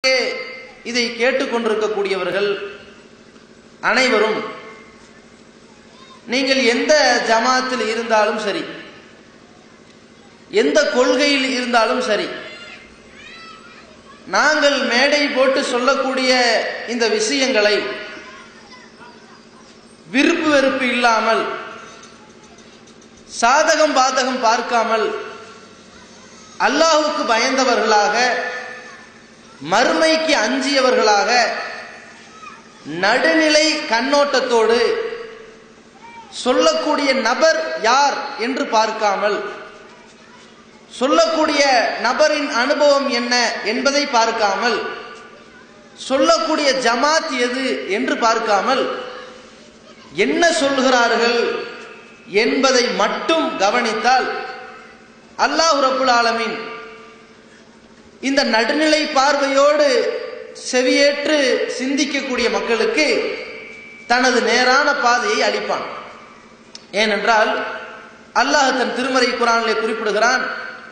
இதை கேட்டுக்கொண்டிருக்கக்கூடியவர்கள் அனைவரும் நீங்கள் எந்த ஜமாத்தில் இருந்தாலும் சரி எந்த கொள்கையில் இருந்தாலும் சரி நாங்கள் மேடை போட்டு சொல்லக்கூடிய இந்த விஷயங்களை விருப்பு வெறுப்பு இல்லாமல் சாதகம் பாதகம் பார்க்காமல் அல்லாஹுக்கு பயந்தவர்களாக மறுமைக்கு அஞ்சியவர்களாக நடுநிலை கண்ணோட்டத்தோடு சொல்லக்கூடிய நபர் யார் என்று பார்க்காமல் சொல்லக்கூடிய நபரின் அனுபவம் என்ன என்பதை பார்க்காமல் சொல்லக்கூடிய ஜமாத் எது என்று பார்க்காமல் என்ன சொல்கிறார்கள் என்பதை மட்டும் கவனித்தால் அல்லாஹ் ரபுல் ஆலமின் இந்த நடுநிலை பார்வையோடு செவியேற்று சிந்திக்கக்கூடிய மக்களுக்கு தனது நேரான பாதையை அளிப்பான் ஏனென்றால் அல்லாஹ் தன் திருமறை குரானிலே குறிப்பிடுகிறான்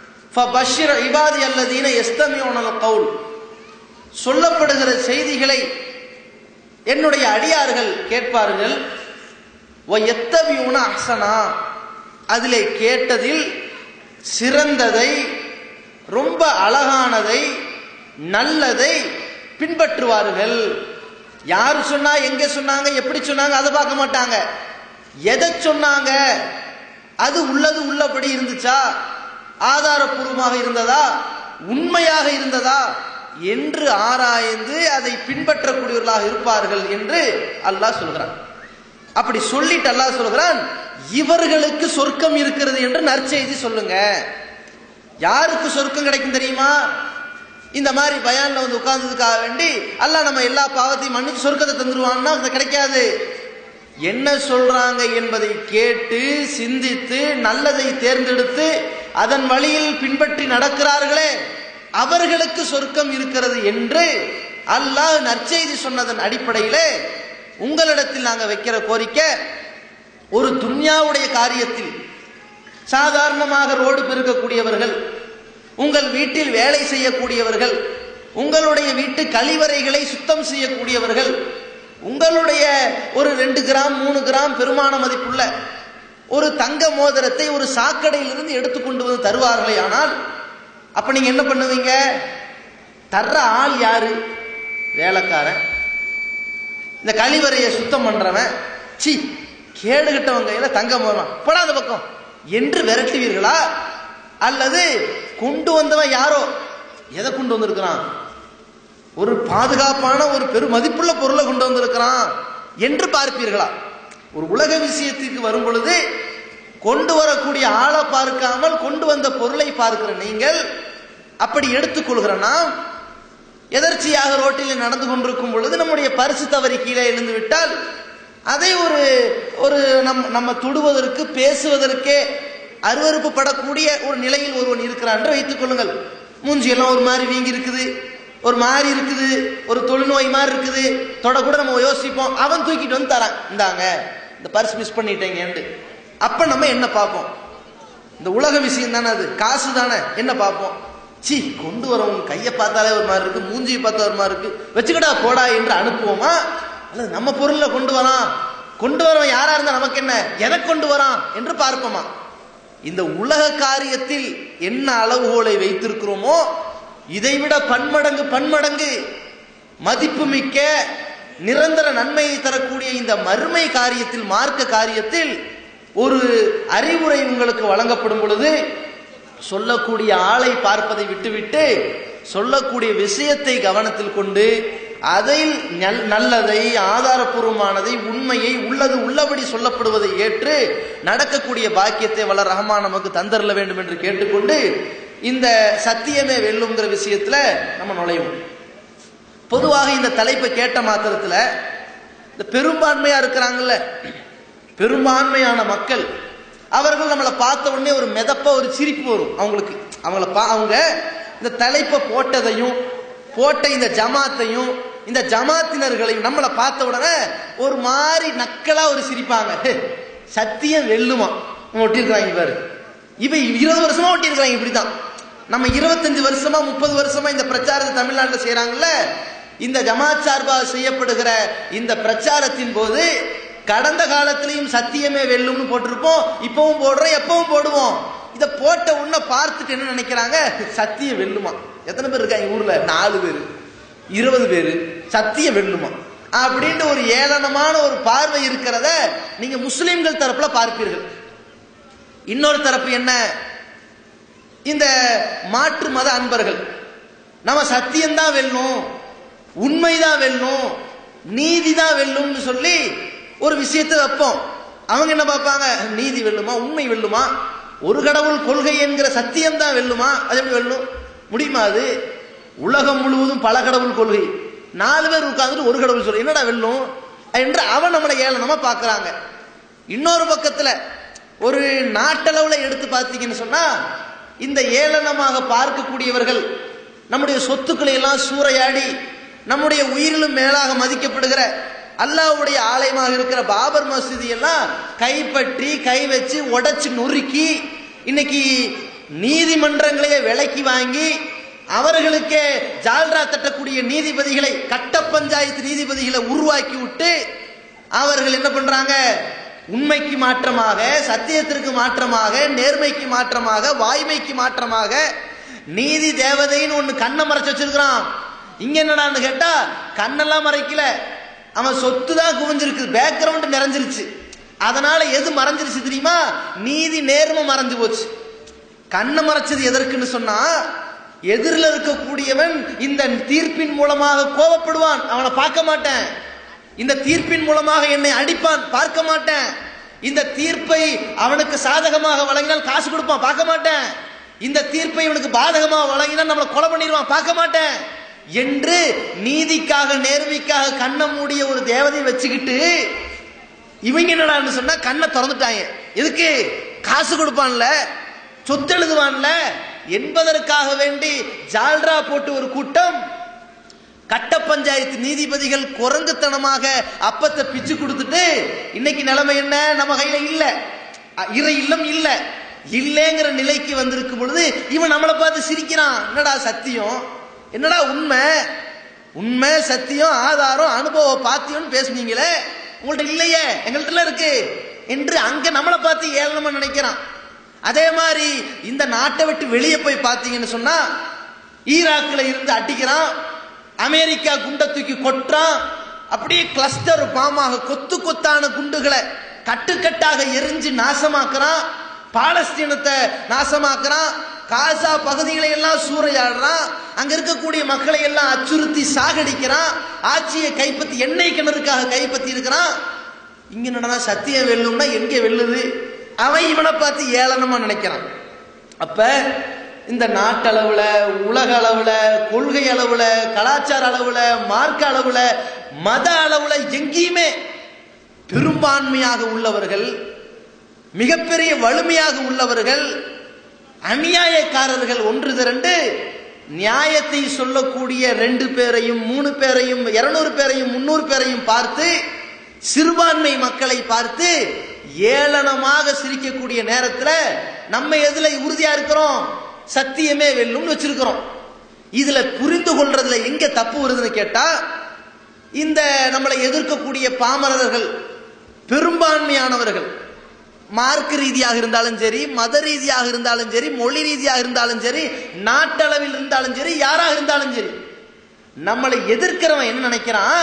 இபாதி அல்லதீன எஸ்தமியோனல் கவுல் சொல்லப்படுகிற செய்திகளை என்னுடைய அடியார்கள் கேட்பார்கள் எத்தவியூன அசனா அதிலே கேட்டதில் சிறந்ததை ரொம்ப அழகானதை நல்லதை பின்பற்றுவார்கள் யார் சொன்னா எங்க சொன்னாங்க எப்படி சொன்னாங்க அதை பார்க்க மாட்டாங்க எதை சொன்னாங்க அது உள்ளது உள்ளபடி இருந்துச்சா ஆதாரபூர்வமாக இருந்ததா உண்மையாக இருந்ததா என்று ஆராய்ந்து அதை பின்பற்றக்கூடியவர்களாக இருப்பார்கள் என்று அல்லாஹ் சொல்கிறான் அப்படி சொல்லிட்டு அல்லாஹ் சொல்கிறான் இவர்களுக்கு சொர்க்கம் இருக்கிறது என்று நற்செய்தி சொல்லுங்க யாருக்கு சொர்க்கம் கிடைக்கும் தெரியுமா இந்த மாதிரி பயான்ல வந்து உட்கார்ந்ததுக்காக வேண்டி அல்லாஹ் நம்ம எல்லா பாவத்தையும் மன்னிச்சு சொர்க்கத்தை தந்துருவான்னா அது கிடைக்காது என்ன சொல்றாங்க என்பதை கேட்டு சிந்தித்து நல்லதை தேர்ந்தெடுத்து அதன் வழியில் பின்பற்றி நடக்கிறார்களே அவர்களுக்கு சொர்க்கம் இருக்கிறது என்று அல்லாஹ் நற்செய்தி சொன்னதன் அடிப்படையிலே உங்களிடத்தில் நாங்க வைக்கிற கோரிக்கை ஒரு துன்யாவுடைய காரியத்தில் சாதாரணமாக ரோடு பெருக்கக்கூடியவர்கள் உங்கள் வீட்டில் வேலை செய்யக்கூடியவர்கள் உங்களுடைய வீட்டு கழிவறைகளை சுத்தம் செய்யக்கூடியவர்கள் உங்களுடைய ஒரு ரெண்டு கிராம் மூணு கிராம் பெருமான மதிப்புள்ள ஒரு தங்க மோதிரத்தை ஒரு சாக்கடையிலிருந்து எடுத்து கொண்டு வந்து தருவார்களே ஆனால் அப்ப நீங்க என்ன பண்ணுவீங்க தர்ற ஆள் யாரு வேலைக்காரன் இந்த கழிவறையை சுத்தம் பண்றவன் சி கேடு கட்டவங்க கையில தங்க மோதிரம் போடாத பக்கம் என்று விரட்டுவீர்களா அல்லது கொண்டு வந்தவன் யாரோ எதை கொண்டு வந்திருக்கிறான் ஒரு பாதுகாப்பான ஒரு பெரும் மதிப்புள்ள பொருளை கொண்டு வந்திருக்கிறான் என்று பார்ப்பீர்களா ஒரு உலக விஷயத்துக்கு வரும் பொழுது கொண்டு வரக்கூடிய ஆளை பார்க்காமல் கொண்டு வந்த பொருளை பார்க்கிற நீங்கள் அப்படி எடுத்துக்கொள்கிற நாம் எதர்ச்சியாக ரோட்டில் நடந்து கொண்டிருக்கும் பொழுது நம்முடைய பரிசு தவறி கீழே எழுந்து விட்டால் அதை ஒரு ஒரு நம் நம்ம தொடுவதற்கு பேசுவதற்கே அருவறுப்பு படக்கூடிய ஒரு நிலையில் ஒருவன் இருக்கிறான் என்று வைத்துக் கொள்ளுங்கள் மூஞ்சி எல்லாம் ஒரு மாதிரி வீங்கி இருக்குது ஒரு மாதிரி இருக்குது ஒரு தொழுநோய் மாதிரி இருக்குது தொட கூட நம்ம யோசிப்போம் அவன் தூக்கிட்டு வந்து தரான் இந்தாங்க இந்த பர்ஸ் மிஸ் பண்ணிட்டேங்கன்னு அப்ப நம்ம என்ன பார்ப்போம் இந்த உலக விஷயம் தானே அது காசு தானே என்ன பார்ப்போம் சி கொண்டு வரவங்க கையை பார்த்தாலே ஒரு மாதிரி இருக்கு மூஞ்சியை பார்த்தா ஒரு மாதிரி இருக்கு வச்சுக்கடா போடா என்று அனுப்புவோமா அல்லது நம்ம பொருள்ல கொண்டு வரான் கொண்டு வரவன் யாரா இருந்தா நமக்கு என்ன எதை கொண்டு வரான் என்று பார்ப்போமா இந்த உலக காரியத்தில் என்ன அளவுகோலை வைத்திருக்கிறோமோ இதைவிட பன்மடங்கு பன்மடங்கு மதிப்புமிக்க நிரந்தர நன்மையை தரக்கூடிய இந்த மறுமை காரியத்தில் மார்க்க காரியத்தில் ஒரு அறிவுரை உங்களுக்கு வழங்கப்படும் பொழுது சொல்லக்கூடிய ஆளை பார்ப்பதை விட்டுவிட்டு சொல்லக்கூடிய விஷயத்தை கவனத்தில் கொண்டு அதில் நல்லதை ஆதாரபூர்வமானதை உண்மையை உள்ளது உள்ளபடி சொல்லப்படுவதை ஏற்று நடக்கக்கூடிய பாக்கியத்தை வள ரஹமான் நமக்கு தந்தரல வேண்டும் என்று கேட்டுக்கொண்டு இந்த சத்தியமே வெல்லுங்கிற விஷயத்துல நம்ம நுழைவோம் பொதுவாக இந்த தலைப்பை கேட்ட மாத்திரத்துல இந்த பெரும்பான்மையா இருக்கிறாங்கல்ல பெரும்பான்மையான மக்கள் அவர்கள் நம்மளை பார்த்த உடனே ஒரு மெதப்ப ஒரு சிரிப்பு வரும் அவங்களுக்கு அவங்கள பா அவங்க இந்த தலைப்பை போட்டதையும் போட்ட இந்த ஜமாத்தையும் இந்த ஜமாத்தினர்களையும் நம்மளை பார்த்த உடனே ஒரு மாதிரி நக்கலா ஒரு சிரிப்பாங்க சத்தியம் வெல்லுமா ஒட்டியிருக்கிறாங்க பாரு இப்ப இருபது வருஷமா ஒட்டியிருக்கிறாங்க இப்படித்தான் நம்ம இருபத்தஞ்சு வருஷமா முப்பது வருஷமா இந்த பிரச்சாரத்தை தமிழ்நாட்டில் செய்யறாங்கல்ல இந்த ஜமாத் சார்பாக செய்யப்படுகிற இந்த பிரச்சாரத்தின் போது கடந்த காலத்திலையும் சத்தியமே வெல்லும்னு போட்டிருப்போம் இப்பவும் போடுறோம் எப்பவும் போடுவோம் இதை போட்ட உடனே பார்த்துட்டு என்ன நினைக்கிறாங்க சத்தியம் வெல்லுமா எத்தனை பேர் இருக்காங்க ஊர்ல நாலு பேர் இருபது பேர் சத்தியம் வெல்லுமா அப்படின்ட்டு ஒரு ஏளனமான ஒரு பார்வை இருக்கிறத நீங்க முஸ்லிம்கள் தரப்புல பார்ப்பீர்கள் இன்னொரு தரப்பு என்ன இந்த மாற்று மத அன்பர்கள் நம்ம சத்தியம்தான் வெல்லும் உண்மைதான் வெல்லும் நீதி தான் வெல்லும்னு சொல்லி ஒரு விஷயத்தை வைப்போம் அவங்க என்ன பார்ப்பாங்க நீதி வெல்லுமா உண்மை வெல்லுமா ஒரு கடவுள் கொள்கை என்கிற சத்தியம் தான் வெல்லுமா அது எப்படி வெல்லும் முடியுமா அது உலகம் முழுவதும் பல கடவுள் கொள்கை நாலு பேர் உட்கார்ந்துட்டு ஒரு கடவுள் சொல்லு என்னடா வெல்லும் என்று அவன் நம்மளை ஏளனமா பார்க்கறாங்க இன்னொரு பக்கத்துல ஒரு நாட்டளவுல எடுத்து பார்த்தீங்கன்னு சொன்னா இந்த ஏளனமாக பார்க்கக்கூடியவர்கள் நம்முடைய சொத்துக்களை எல்லாம் சூறையாடி நம்முடைய உயிரிலும் மேலாக மதிக்கப்படுகிற அல்லாஹ்வுடைய ஆலயமாக இருக்கிற பாபர் மசூதி எல்லாம் கைப்பற்றி கை வச்சு உடைச்சு நொறுக்கி இன்னைக்கு நீதிமன்றங்களையே விலைக்கு வாங்கி அவர்களுக்கே ஜால்ரா தட்டக்கூடிய நீதிபதிகளை கட்ட பஞ்சாயத்து நீதிபதிகளை உருவாக்கி விட்டு அவர்கள் என்ன பண்றாங்க உண்மைக்கு மாற்றமாக சத்தியத்திற்கு மாற்றமாக நேர்மைக்கு மாற்றமாக வாய்மைக்கு மாற்றமாக நீதி தேவதைன்னு ஒண்ணு கண்ணை மறைச்சு வச்சிருக்கிறான் இங்க என்னடான்னு கேட்டா கண்ணெல்லாம் மறைக்கல அவன் சொத்து தான் குவிஞ்சிருக்கு பேக்ரவுண்ட் நிறைஞ்சிருச்சு அதனால எது மறைஞ்சிருச்சு தெரியுமா நீதி நேர்மை மறைஞ்சு போச்சு கண்ணை மறைச்சது எதற்குன்னு சொன்னா எதிரில் இருக்கக்கூடியவன் இந்த தீர்ப்பின் மூலமாக கோபப்படுவான் அவனை பார்க்க மாட்டேன் இந்த தீர்ப்பின் மூலமாக என்னை அடிப்பான் பார்க்க மாட்டேன் இந்த தீர்ப்பை அவனுக்கு சாதகமாக வழங்கினால் காசு கொடுப்பான் பார்க்க மாட்டேன் இந்த தீர்ப்பை இவனுக்கு பாதகமாக வழங்கினால் நம்மளை கொலை பண்ணிடுவான் பார்க்க மாட்டேன் என்று நீதிக்காக நேர்மைக்காக கண்ணை மூடிய ஒரு தேவதை வச்சுக்கிட்டு இவங்க என்னடான்னு சொன்னா கண்ணை திறந்துட்டாங்க எதுக்கு காசு கொடுப்பான்ல சொத்து எழுதுவான்ல என்பதற்காக வேண்டி ஜால்ரா போட்டு ஒரு கூட்டம் கட்ட பஞ்சாயத்து நீதிபதிகள் குரங்குத்தனமாக அப்பத்தை பிச்சு கொடுத்துட்டு இன்னைக்கு நிலைமை என்ன நம்ம கையில இல்ல அ- இறை இல்லம் இல்ல இல்லைங்கிற நிலைக்கு வந்திருக்கும் பொழுது இவன் நம்மளை பார்த்து சிரிக்கிறான் என்னடா சத்தியம் என்னடா உண்மை உண்மை சத்தியம் ஆதாரம் அனுபவம் பாத்தியம்னு பேசுனீங்களே உங்கள்ட்ட இல்லையே எங்கள்ட்ட இருக்கு என்று அங்க நம்மளை பார்த்து ஏளனமா நினைக்கிறான் அதே மாதிரி இந்த நாட்டை விட்டு வெளியே போய் பார்த்தீங்கன்னு சொன்னா ஈராக்ல இருந்து அடிக்கிறான் அமெரிக்கா குண்டை தூக்கி கொட்டுறான் அப்படியே கிளஸ்டர் பாமாக கொத்து கொத்தான குண்டுகளை கட்டுக்கட்டாக எரிஞ்சு நாசமாக்குறான் பாலஸ்தீனத்தை நாசமாக்குறான் காசா பகுதிகளை எல்லாம் சூறையாடுறான் அங்க இருக்கக்கூடிய மக்களை எல்லாம் அச்சுறுத்தி சாகடிக்கிறான் ஆட்சியை கைப்பற்றி எண்ணெய் கிணறுக்காக கைப்பற்றி இருக்கிறான் இங்க என்னடா சத்தியம் வெல்லும்னா எங்க வெல்லுது அவன் இவனை பார்த்து ஏளனமா நினைக்கிறான் அப்ப இந்த நாட்டளவுல உலக அளவுல கொள்கை அளவுல கலாச்சார அளவுல மார்க்க அளவுல மத அளவுல எங்கேயுமே பெரும்பான்மையாக உள்ளவர்கள் மிகப்பெரிய வலிமையாக உள்ளவர்கள் அநியாயக்காரர்கள் ஒன்று திரண்டு நியாயத்தை சொல்லக்கூடிய ரெண்டு பேரையும் மூணு பேரையும் இருநூறு பேரையும் முன்னூறு பேரையும் பார்த்து சிறுபான்மை மக்களை பார்த்து ஏளனமாக சிரிக்கக்கூடிய நேரத்துல நம்ம எதுல உறுதியா இருக்கிறோம் சத்தியமே வெல்லும்னு வச்சிருக்கிறோம் இதுல புரிந்து கொள்றதுல எங்க தப்பு வருதுன்னு கேட்டா இந்த நம்மளை எதிர்க்கக்கூடிய பாமரர்கள் பெரும்பான்மையானவர்கள் மார்க்க ரீதியாக இருந்தாலும் சரி மத ரீதியாக இருந்தாலும் சரி மொழி ரீதியாக இருந்தாலும் சரி நாட்டளவில் இருந்தாலும் சரி யாராக இருந்தாலும் சரி நம்மளை எதிர்க்கிறவன் என்ன நினைக்கிறான்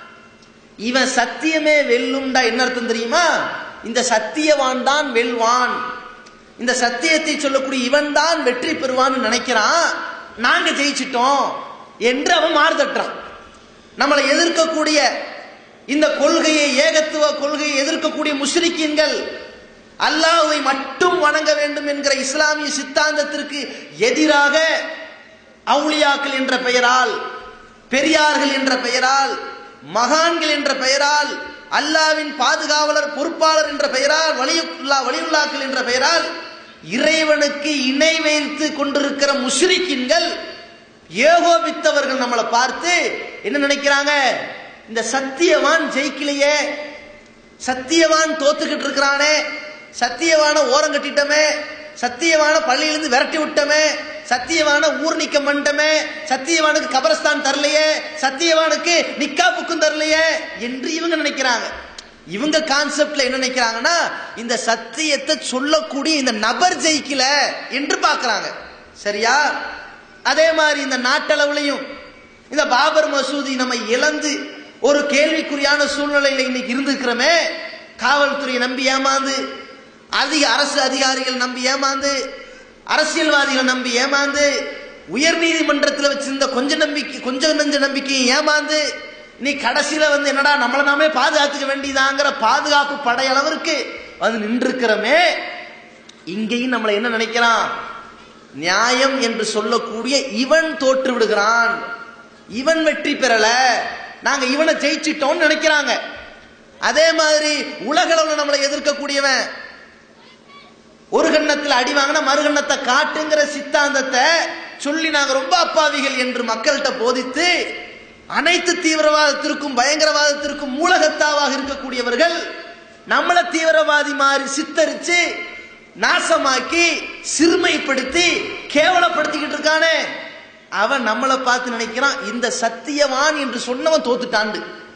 இவன் சத்தியமே வெல்லும்டா என்ன அர்த்தம் தெரியுமா இந்த சத்தியவான் தான் வெல்வான் இந்த சத்தியத்தை சொல்லக்கூடிய இவன் தான் வெற்றி பெறுவான்னு நினைக்கிறான் நாங்க ஜெயிச்சிட்டோம் என்று அவன் மாறுதட்டுறான் நம்மளை எதிர்க்கக்கூடிய இந்த கொள்கையை ஏகத்துவ கொள்கையை எதிர்க்கக்கூடிய முஸ்லிக்கீன்கள் அல்லாஹ்வை மட்டும் வணங்க வேண்டும் என்கிற இஸ்லாமிய சித்தாந்தத்திற்கு எதிராக அவுளியாக்கள் என்ற பெயரால் பெரியார்கள் என்ற பெயரால் மகான்கள் என்ற பெயரால் அல்லாவின் பாதுகாவலர் பொறுப்பாளர் என்ற பெயரால் வலியுல்லா வலியுல்லாக்கள் என்ற பெயரால் இறைவனுக்கு இணை வைத்து கொண்டிருக்கிற முஸ்ரிக்கின்கள் ஏகோபித்தவர்கள் நம்மளை பார்த்து என்ன நினைக்கிறாங்க இந்த சத்தியவான் ஜெயிக்கலையே சத்தியவான் தோத்துக்கிட்டு இருக்கிறானே சத்தியவான ஓரம் கட்டிட்டமே சத்தியவான பள்ளியிலிருந்து விரட்டி விட்டமே சத்தியவான ஊர் நிக்க மண்டமே சத்தியவானுக்கு கபரஸ்தான் தரலையே சத்தியவானுக்கு நிக்காப்புக்கும் தரலையே என்று இவங்க நினைக்கிறாங்க இவங்க கான்செப்ட்ல என்ன நினைக்கிறாங்கன்னா இந்த சத்தியத்தை சொல்லக்கூடிய இந்த நபர் ஜெயிக்கல என்று பார்க்கறாங்க சரியா அதே மாதிரி இந்த நாட்டளவுலையும் இந்த பாபர் மசூதி நம்ம இழந்து ஒரு கேள்விக்குறியான சூழ்நிலையில இன்னைக்கு இருந்திருக்கிறோமே காவல்துறையை நம்பி ஏமாந்து அதிக அரசு அதிகாரிகள் நம்பி ஏமாந்து அரசியல்வாதிகளை நம்பி ஏமாந்து உயர் நீதிமன்றத்தில் வச்சிருந்த கொஞ்ச நம்பிக்கை கொஞ்சம் நெஞ்ச நம்பிக்கையை ஏமாந்து நீ கடைசியில வந்து என்னடா நம்மளை நாமே பாதுகாத்துக்க வேண்டியதாங்கிற பாதுகாப்பு படையளவிற்கு வந்து நின்றுக்கிறோமே இங்கேயும் நம்மளை என்ன நினைக்கிறான் நியாயம் என்று சொல்லக்கூடிய இவன் தோற்று விடுகிறான் இவன் வெற்றி பெறல நாங்க இவனை ஜெயிச்சிட்டோம்னு நினைக்கிறாங்க அதே மாதிரி உலகளவுல நம்மளை எதிர்க்கக்கூடியவன் ஒரு கண்ணத்தில் அடி வாங்கினா மறுகண்ணத்தை காட்டுங்கிற சித்தாந்தத்தை சொல்லி நாங்க ரொம்ப அப்பாவிகள் என்று மக்கள்கிட்ட போதித்து அனைத்து தீவிரவாதத்திற்கும் பயங்கரவாதத்திற்கும் மூலகத்தாவாக இருக்கக்கூடியவர்கள் நம்மள தீவிரவாதி மாதிரி சித்தரிச்சு நாசமாக்கி சிறுமைப்படுத்தி கேவலப்படுத்திக்கிட்டு இருக்கானே அவன் நம்மளை பார்த்து நினைக்கிறான் இந்த சத்தியவான் என்று சொன்னவன் தோத்துட்டாண்டு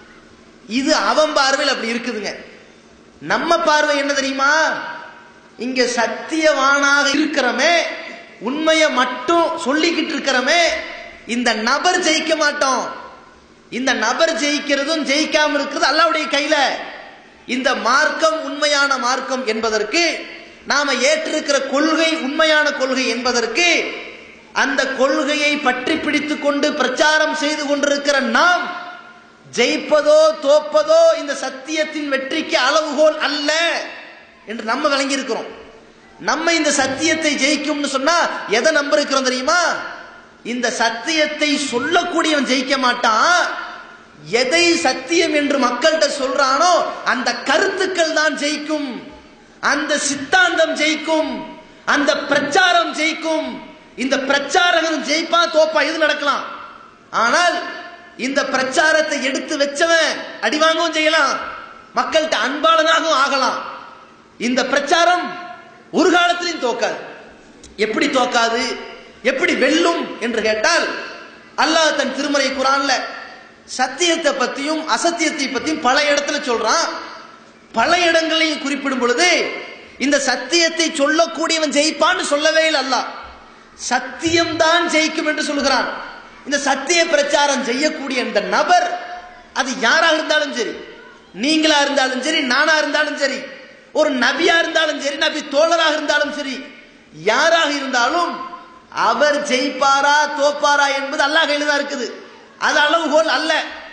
இது அவன் பார்வையில் அப்படி இருக்குதுங்க நம்ம பார்வை என்ன தெரியுமா இங்க சத்தியவானாக இருக்கிறமே உண்மையை மட்டும் சொல்லிக்கிட்டு இருக்கிறமே இந்த நபர் ஜெயிக்க மாட்டோம் இந்த நபர் ஜெயிக்கிறதும் ஜெயிக்காம இருக்கிறது அல்லாவுடைய கையில இந்த மார்க்கம் உண்மையான மார்க்கம் என்பதற்கு நாம ஏற்றிருக்கிற கொள்கை உண்மையான கொள்கை என்பதற்கு அந்த கொள்கையை பற்றி பிடித்துக் கொண்டு பிரச்சாரம் செய்து கொண்டிருக்கிற நாம் ஜெயிப்பதோ தோப்பதோ இந்த சத்தியத்தின் வெற்றிக்கு அளவுகோல் அல்ல என்று நம்ம விளங்கி இருக்கிறோம் நம்ம இந்த சத்தியத்தை ஜெயிக்கும்னு சொன்னா எதை நம்ப இருக்கிறோம் தெரியுமா இந்த சத்தியத்தை சொல்லக்கூடியவன் ஜெயிக்க மாட்டான் எதை சத்தியம் என்று மக்கள்கிட்ட சொல்றானோ அந்த கருத்துக்கள் தான் ஜெயிக்கும் அந்த சித்தாந்தம் ஜெயிக்கும் அந்த பிரச்சாரம் ஜெயிக்கும் இந்த பிரச்சாரகன் ஜெயிப்பா தோப்பா இது நடக்கலாம் ஆனால் இந்த பிரச்சாரத்தை எடுத்து வச்சவன் அடிவாங்கவும் செய்யலாம் மக்கள்கிட்ட அன்பாளனாகவும் ஆகலாம் இந்த பிரச்சாரம் ஒரு காலத்திலையும் தோக்காது எப்படி தோக்காது எப்படி வெல்லும் என்று கேட்டால் அல்லாஹ் தன் திருமறை குரான்ல சத்தியத்தை பத்தியும் அசத்தியத்தை பத்தியும் பல இடத்துல சொல்றான் பல இடங்களையும் குறிப்பிடும் பொழுது இந்த சத்தியத்தை சொல்லக்கூடியவன் ஜெயிப்பான்னு சொல்லவே இல்லை அல்லாஹ் சத்தியம்தான் ஜெயிக்கும் என்று சொல்கிறான் இந்த சத்திய பிரச்சாரம் செய்யக்கூடிய இந்த நபர் அது யாரா இருந்தாலும் சரி நீங்களா இருந்தாலும் சரி நானா இருந்தாலும் சரி ஒரு நபியா இருந்தாலும் சரி நபி தோழராக இருந்தாலும் சரி யாராக இருந்தாலும் அவர் ஜெயிப்பாரா தோப்பாரா என்பது அல்லாஹ் கையில் தான் இருக்குது அது அளவுகோல் அல்ல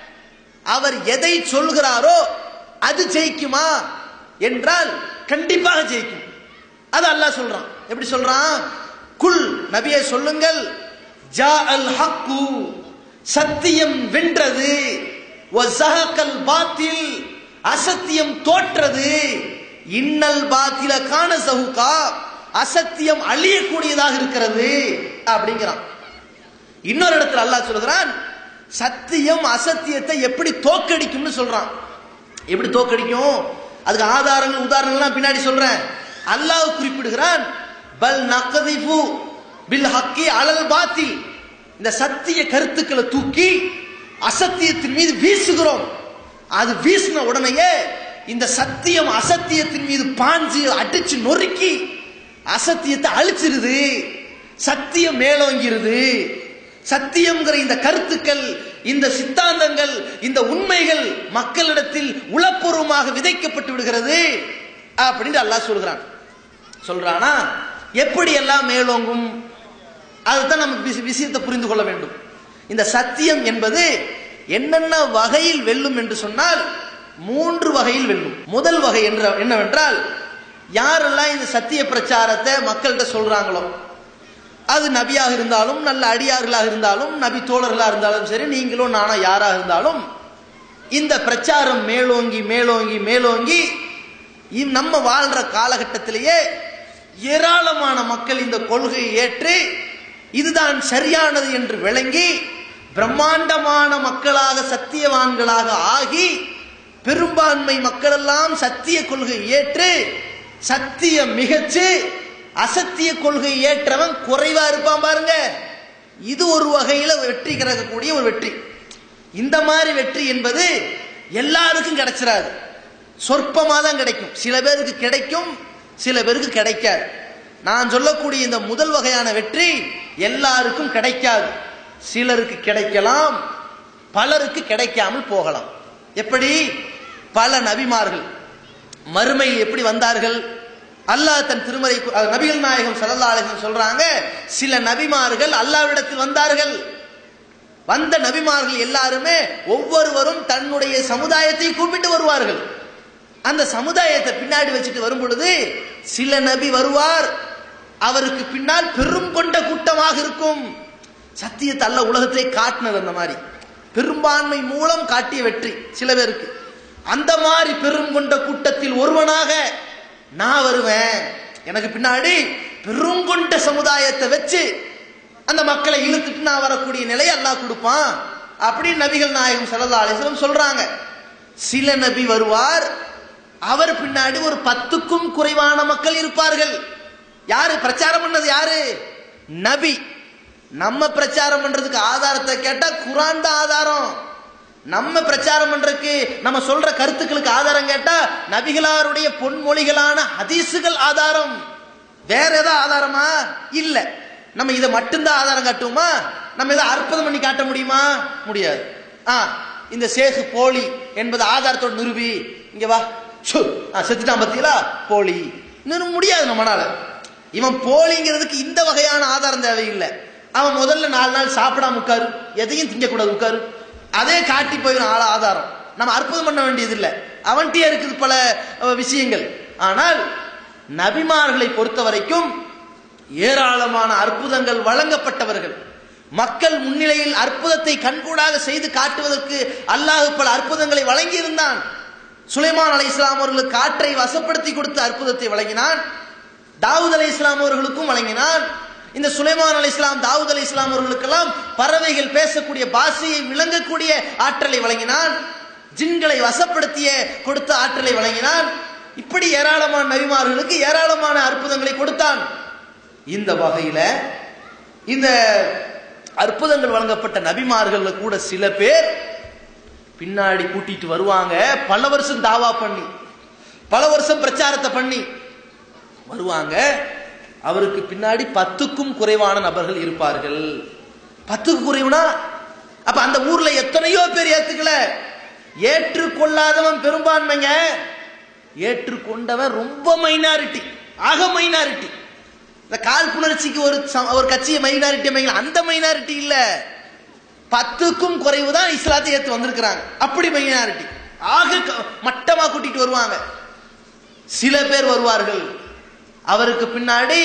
அவர் எதை சொல்கிறாரோ அது ஜெயிக்குமா என்றால் கண்டிப்பாக ஜெயிக்கும் அது அல்லாஹ் சொல்றான் எப்படி சொல்றான் குல் நபியை சொல்லுங்கள் ஜா அல் ஹக்கு சத்தியம் வென்றது வசஹகல் பாத்தில் அசத்தியம் தோற்றது இன்னல் பாத்தில காண சஹுகா அசத்தியம் அழியக்கூடியதாக இருக்கிறது அப்படிங்கிறான் இன்னொரு இடத்துல அல்லாஹ் சொல்கிறான் சத்தியம் அசத்தியத்தை எப்படி தோக்கடிக்கும்னு சொல்றான் எப்படி தோக்கடிக்கும் அதுக்கு ஆதாரங்கள் உதாரணங்கள்லாம் பின்னாடி சொல்றேன் அல்லாஹ் குறிப்பிடுகிறான் பல் நக்கதிஃபு பில் ஹக்கி அலல் பாத்தில் இந்த சத்திய கருத்துக்களை தூக்கி அசத்தியத்தின் மீது வீசுகிறோம் அது வீசின உடனேயே இந்த சத்தியம் அசத்தியத்தின் மீது பாஞ்சு அடிச்சு நொறுக்கி அசத்தியத்தை அழிச்சிருது சத்தியம் மேலோங்கிருது சத்தியம்ங்கிற இந்த கருத்துக்கள் இந்த சித்தாந்தங்கள் இந்த உண்மைகள் மக்களிடத்தில் உளப்பூர்வமாக விதைக்கப்பட்டு விடுகிறது அப்படின்னு அல்லாஹ் சொல்கிறான் சொல்றானா எப்படி எல்லாம் மேலோங்கும் அதுதான் நம்ம விஷ- விஷயத்தை புரிந்து கொள்ள வேண்டும் இந்த சத்தியம் என்பது என்னென்ன வகையில் வெல்லும் என்று சொன்னால் மூன்று வகையில் வெல்லும் முதல் வகை என்ற என்னவென்றால் யாரெல்லாம் இந்த சத்திய பிரச்சாரத்தை மக்கள்கிட்ட சொல்றாங்களோ அது நபியாக இருந்தாலும் நல்ல அடியார்களாக இருந்தாலும் நபி தோழர்களாக இருந்தாலும் சரி நீங்களும் நானா யாராக இருந்தாலும் இந்த பிரச்சாரம் மேலோங்கி மேலோங்கி மேலோங்கி இம் நம்ம வாழ்ற காலகட்டத்திலேயே ஏராளமான மக்கள் இந்த கொள்கையை ஏற்று இதுதான் சரியானது என்று விளங்கி பிரம்மாண்டமான மக்களாக சத்தியவான்களாக ஆகி பெரும்பான்மை மக்களெல்லாம் சத்திய கொள்கை ஏற்று சத்தியம் மிகச்சு அசத்திய கொள்கை ஏற்றவன் குறைவா இருப்பான் பாருங்க இது ஒரு வகையில வெற்றி கிடக்கக்கூடிய ஒரு வெற்றி இந்த மாதிரி வெற்றி என்பது எல்லாருக்கும் கிடைச்சிடாது சொற்பமா தான் கிடைக்கும் சில பேருக்கு கிடைக்கும் சில பேருக்கு கிடைக்காது நான் சொல்லக்கூடிய இந்த முதல் வகையான வெற்றி எல்லாருக்கும் கிடைக்காது சிலருக்கு கிடைக்கலாம் பலருக்கு கிடைக்காமல் போகலாம் எப்படி பல நபிமார்கள் மறுமையில் எப்படி வந்தார்கள் அல்லாஹ் தன் திருமறை அஹ், நபிகள் நாயகம் ஸல்லல்லாஹு அலைஹி வஸல்லம் சொல்றாங்க சில நபிமார்கள் அல்லாஹ்விடத்தில் வந்தார்கள் வந்த நபிமார்கள் எல்லாருமே ஒவ்வொருவரும் தன்னுடைய சமுதாயத்தை கூப்பிட்டு வருவார்கள் அந்த சமுதாயத்தை பின்னாடி வச்சுட்டு வரும் பொழுது சில நபி வருவார் அவருக்கு பின்னால் பெரும் கொண்ட கூட்டமாக இருக்கும் சத்தியத்தை அல்ல உலகத்தை காட்டினது அந்த மாதிரி பெரும்பான்மை மூலம் காட்டிய வெற்றி சில பேருக்கு அந்த மாதிரி பெரும் கொண்ட கூட்டத்தில் ஒருவனாக நான் வருவேன் எனக்கு பின்னாடி பெருங்கொண்ட சமுதாயத்தை வச்சு அந்த மக்களை இழுத்துட்டு நான் வரக்கூடிய நிலை அல்லாஹ் கொடுப்பான் அப்படின்னு நபிகள் நாயகம் ஸல்லல்லாஹு அலைஹி வஸல்லம் சொல்றாங்க சில நபி வருவார் அவர் பின்னாடி ஒரு பத்துக்கும் குறைவான மக்கள் இருப்பார்கள் யாரு பிரச்சாரம் பண்ணது யாரு நபி நம்ம பிரச்சாரம் பண்றதுக்கு ஆதாரத்தை கேட்டா குரான் தான் ஆதாரம் நம்ம பிரச்சாரம் பண்றதுக்கு நம்ம சொல்ற கருத்துக்களுக்கு ஆதாரம் கேட்டா நபிகளாருடைய பொன்மொழிகளான ஹதீசுகள் ஆதாரம் வேற ஏதாவது ஆதாரமா இல்ல நம்ம இதை மட்டும்தான் ஆதாரம் காட்டுவோமா நம்ம இதை அற்புதம் பண்ணி காட்ட முடியுமா முடியாது ஆ இந்த சேகு போலி என்பது ஆதாரத்தோட நிரூபி இங்க வா சு, ஆ, செத்துட்டான் பத்தியலா போலி இன்னும் முடியாது நம்மளால இவன் போலிங்கிறதுக்கு இந்த வகையான ஆதாரம் தேவையில்லை அவன் முதல்ல நாலு நாள் சாப்பிடாம உட்காரு எதையும் திங்கக்கூடாது உட்காரு அதே காட்டி போயிடும் ஆள ஆதாரம் நம்ம அற்புதம் பண்ண வேண்டியது இல்லை அவன்கிட்டயே இருக்குது பல அஹ், விஷயங்கள் ஆனால் நபிமார்களை பொறுத்த வரைக்கும் ஏராளமான அற்புதங்கள் வழங்கப்பட்டவர்கள் மக்கள் முன்னிலையில் அற்புதத்தை கண்கூடாக செய்து காட்டுவதற்கு அல்லாஹ் பல அற்புதங்களை வழங்கியிருந்தான் சுலைமான் அலை இஸ்லாம் அவர்களுக்கு காற்றை வசப்படுத்தி கொடுத்து அற்புதத்தை வழங்கினான் தாவூத் அலை இஸ்லாம் அவர்களுக்கும் வழங்கினான் இந்த சுலைமான் அலை இஸ்லாம் தாவூத் அலை இஸ்லாம் அவர்களுக்கெல்லாம் பறவைகள் பேசக்கூடிய பாஷையை விளங்கக்கூடிய ஆற்றலை வழங்கினான் ஜின்களை வசப்படுத்திய கொடுத்த ஆற்றலை வழங்கினான் இப்படி ஏராளமான நபிமார்களுக்கு ஏராளமான அற்புதங்களை கொடுத்தான் இந்த வகையில இந்த அற்புதங்கள் வழங்கப்பட்ட நபிமார்கள் கூட சில பேர் பின்னாடி கூட்டிட்டு வருவாங்க பல வருஷம் தாவா பண்ணி பல வருஷம் பிரச்சாரத்தை பண்ணி வருவாங்க அவருக்கு பின்னாடி பத்துக்கும் குறைவான நபர்கள் இருப்பார்கள் பத்துக்கு குறைவுனா அப்ப அந்த ஊர்ல எத்தனையோ பேர் ஏத்துக்கல ஏற்றுக்கொள்ளாதவன் பெரும்பான்மைங்க ஏற்றுக்கொண்டவன் ரொம்ப மைனாரிட்டி ஆக மைனாரிட்டி இந்த காழ்ப்புணர்ச்சிக்கு ஒரு ச- ஒரு கட்சியை மைனாரிட்டி அமைங்களா அந்த மைனாரிட்டி இல்ல பத்துக்கும் குறைவு தான் இஸ்லாத்தை ஏத்து வந்திருக்கிறாங்க அப்படி மைனாரிட்டி ஆக க- மட்டமா கூட்டிட்டு வருவாங்க சில பேர் வருவார்கள் அவருக்கு பின்னாடி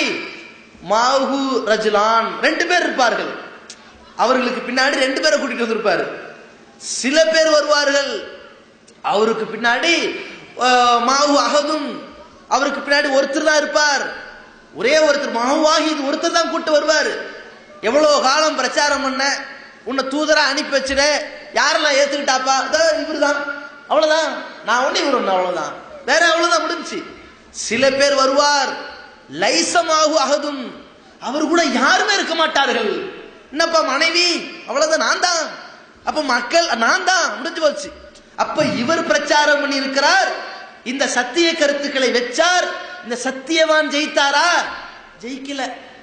மாஹு ரஜுலான் ரெண்டு பேர் இருப்பார்கள் அவர்களுக்கு பின்னாடி ரெண்டு பேரை கூட்டிட்டு வந்திருப்பாரு சில பேர் வருவார்கள் அவருக்கு பின்னாடி அஹ், மாஹு அகதும் அவருக்கு பின்னாடி ஒருத்தர் தான் இருப்பார் ஒரே ஒருத்தர் மாஹு வாஹித் ஒருத்தர் தான் கூட்டு வருவார் எவ்வளவு காலம் பிரச்சாரம் பண்ண உன்னை தூதரா அனுப்பி வச்சிட யாரெல்லாம் ஏத்துக்கிட்டாப்பா இதோ இவருதான் அவ்வளவுதான் நான் ஒண்ணு இவர் ஒண்ணு அவ்வளவுதான் வேற அவ்வளவுதான் முடிஞ்சுச்சு சில பேர் வருவார் லைசமாகு அகதும் அவர் கூட யாருமே இருக்க மாட்டார்கள் என்னப்பா மனைவி அவ்வளவுதான் நான் தான் அப்ப மக்கள் நான் தான் முடிஞ்சு போச்சு அப்ப இவர் பிரச்சாரம் பண்ணி இருக்கிறார் இந்த சத்திய கருத்துக்களை வச்சார் இந்த சத்தியவான் ஜெயித்தாரா ஜெயிக்கல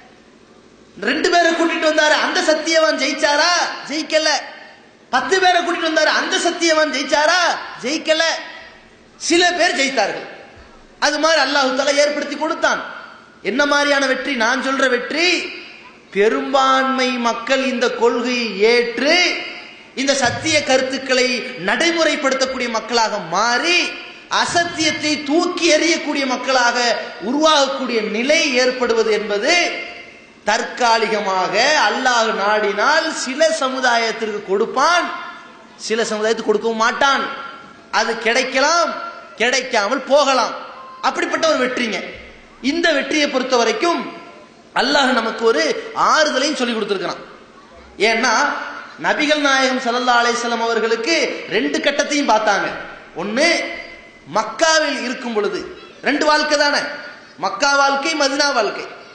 ரெண்டு பேரை கூட்டிட்டு வந்தாரு அந்த சத்தியவான் ஜெயிச்சாரா ஜெயிக்கல பத்து பேரை கூட்டிட்டு வந்தாரு அந்த சத்தியவான் ஜெயிச்சாரா ஜெயிக்கல சில பேர் ஜெயித்தார்கள் அது மாதிரி அல்லாஹு தஆலா ஏற்படுத்தி கொடுத்தான் என்ன மாதிரியான வெற்றி நான் சொல்ற வெற்றி பெரும்பான்மை மக்கள் இந்த கொள்கையை ஏற்று இந்த சத்திய கருத்துக்களை நடைமுறைப்படுத்தக்கூடிய மக்களாக மாறி அசத்தியத்தை தூக்கி எறியக்கூடிய மக்களாக உருவாகக்கூடிய நிலை ஏற்படுவது என்பது தற்காலிகமாக அல்லாஹ் நாடினால் சில சமுதாயத்திற்கு கொடுப்பான் சில சமுதாயத்துக்கு கொடுக்கவும் மாட்டான் அது கிடைக்கலாம் கிடைக்காமல் போகலாம் அப்படிப்பட்ட ஒரு வெற்றிங்க இந்த வெற்றியை பொறுத்த வரைக்கும் அல்லாஹ் நமக்கு ஒரு ஆறுதலையும் சொல்லி கொடுத்துருக்கிறான் ஏன்னா நபிகள் நாயகம் ஸல்லல்லாஹு அலைஹி வஸல்லம் அவர்களுக்கு ரெண்டு கட்டத்தையும் பார்த்தாங்க ஒன்னு மக்காவில் இருக்கும் பொழுது ரெண்டு வாழ்க்கை தானே மக்கா வாழ்க்கை மதினா வாழ்க்கை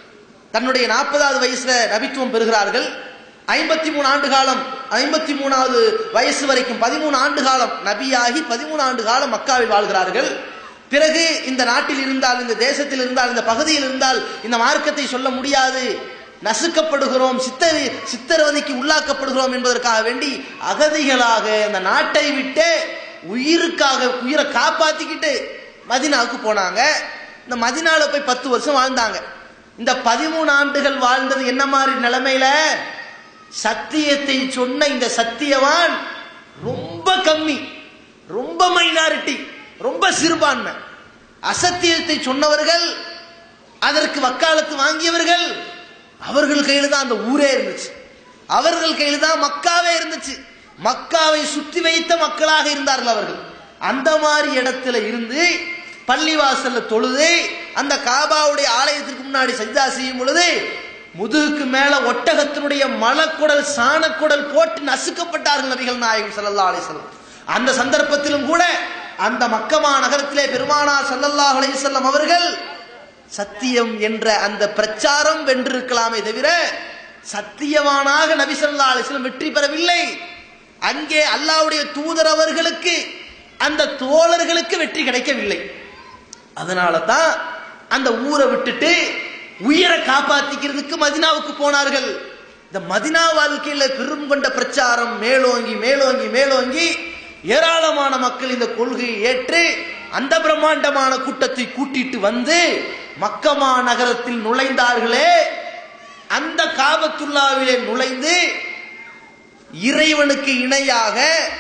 தன்னுடைய நாற்பதாவது வயசுல நபித்துவம் பெறுகிறார்கள் ஐம்பத்தி மூணு ஆண்டு காலம் ஐம்பத்தி மூணாவது வயசு வரைக்கும் பதிமூணு ஆண்டு காலம் நபியாகி பதிமூணு ஆண்டு காலம் மக்காவில் வாழ்கிறார்கள் பிறகு இந்த நாட்டில் இருந்தால் இந்த தேசத்தில் இருந்தால் இந்த பகுதியில் இருந்தால் இந்த மார்க்கத்தை சொல்ல முடியாது நசுக்கப்படுகிறோம் சித்தர் சித்திரவதைக்கு உள்ளாக்கப்படுகிறோம் என்பதற்காக வேண்டி அகதிகளாக இந்த நாட்டை விட்டு உயிருக்காக உயிரை காப்பாத்திக்கிட்டு மதினாவுக்கு போனாங்க இந்த மதினால போய் பத்து வருஷம் வாழ்ந்தாங்க இந்த பதிமூணு ஆண்டுகள் வாழ்ந்தது என்ன மாதிரி நிலைமையில சத்தியத்தை சொன்ன இந்த சத்தியவான் ரொம்ப கம்மி ரொம்ப மைனாரிட்டி ரொம்ப சிறுபான்மை அசத்தியத்தை சொன்னவர்கள் அதற்கு வக்காலத்து வாங்கியவர்கள் அவர்கள் கையில தான் அந்த ஊரே இருந்துச்சு அவர்கள் கையில தான் மக்காவே இருந்துச்சு மக்காவை சுற்றி வைத்த மக்களாக இருந்தார்கள் அவர்கள் அந்த மாதிரி இடத்துல இருந்து பள்ளிவாசல்ல தொழுது அந்த காபாவுடைய ஆலயத்திற்கு முன்னாடி சஜ்ஜா செய்யும் பொழுது முதுகுக்கு மேல ஒட்டகத்தினுடைய மலக்குடல் சாணக்குடல் போட்டு நசுக்கப்பட்டார்கள் நபிகள் நாயகம் ஸல்லல்லாஹு அலைஹி வஸல்லம் அந்த சந்தர்ப்பத்திலும் கூட அந்த மக்கமா நகரத்திலே பெருமானார் ஸல்லல்லாஹு அலைஹி வஸல்லம் அவர்கள் சத்தியம் என்ற அந்த பிரச்சாரம் வென்றிருக்கலாமே தவிர சத்தியவானாக நபி ஸல்லல்லாஹு அலைஹி வஸல்லம் வெற்றி பெறவில்லை அங்கே அல்லாஹ்வுடைய தூதர் அவர்களுக்கு அந்த தோழர்களுக்கு வெற்றி கிடைக்கவில்லை அதனால தான் அந்த ஊரை விட்டுட்டு உயிரை காப்பாத்திக்கிறதுக்கு மதினாவுக்கு போனார்கள் இந்த மதினா வாழ்க்கையில பெரும் கொண்ட பிரச்சாரம் மேலோங்கி மேலோங்கி மேலோங்கி ஏராளமான மக்கள் இந்த கொள்கையை ஏற்று அந்த பிரம்மாண்டமான கூட்டத்தை கூட்டிட்டு வந்து மக்கமா நகரத்தில் நுழைந்தார்களே அந்த காபத்துல்லாவிலே நுழைந்து இறைவனுக்கு இணையாக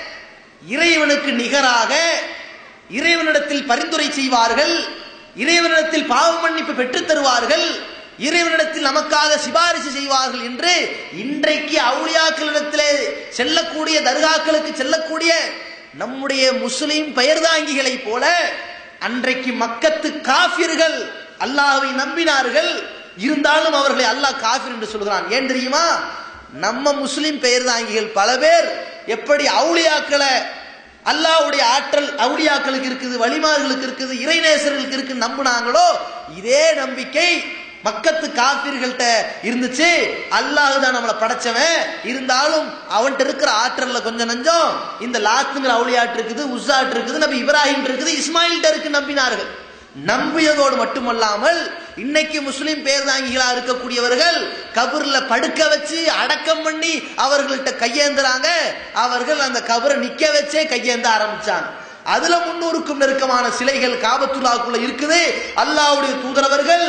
இறைவனுக்கு நிகராக இறைவனிடத்தில் பரிந்துரை செய்வார்கள் இறைவனிடத்தில் பாவ மன்னிப்பு பெற்றுத் தருவார்கள் இறைவனிடத்தில் நமக்காக சிபாரிசு செய்வார்கள் என்று இன்றைக்கு அவுளியாக்களிடத்திலே செல்லக்கூடிய தர்காக்களுக்கு செல்லக்கூடிய நம்முடைய முஸ்லிம் பெயர்தாங்கிகளை போல அன்றைக்கு மக்கத்து காபிர்கள் அல்லாஹ்வை நம்பினார்கள் இருந்தாலும் அவர்களை அல்லாஹ் காஃபிர் என்று சொல்கிறான் ஏன் தெரியுமா நம்ம முஸ்லிம் பெயர்தாங்கிகள் பல பேர் எப்படி அவுளியாக்களை அல்லாஹ்வுடைய ஆற்றல் அவுளியாக்களுக்கு இருக்குது வழிமார்களுக்கு இருக்குது இறைநேசர்களுக்கு இருக்கு நம்புனாங்களோ இதே நம்பிக்கை மக்கத்து காபிர்கள்ட்ட இருந்துச்சு அல்லாஹ் தான் நம்மளை படைச்சவன் இருந்தாலும் அவன்கிட்ட இருக்கிற ஆற்றல்ல கொஞ்சம் நஞ்சம் இந்த லாத்துங்கிற அவுளியாட்டு இருக்குது உஸ்ஸாட் இருக்குது நபி இப்ராஹிம் இருக்குது இஸ்மாயில்கிட்ட இருக்கு நம்பினார்கள் நம்பியதோடு மட்டுமல்லாமல் இன்னைக்கு முஸ்லிம் பேர்தாங்கிகளா இருக்கக்கூடியவர்கள் கபர்ல படுக்க வச்சு அடக்கம் பண்ணி அவர்கள்ட்ட கையேந்துறாங்க அவர்கள் அந்த கபரை நிக்க வச்சே கையேந்த ஆரம்பிச்சாங்க அதுல முன்னூறுக்கும் நெருக்கமான சிலைகள் காபத்துல்லாக்குள்ள இருக்குது அல்லாஹ்வுடைய தூதரவர்கள்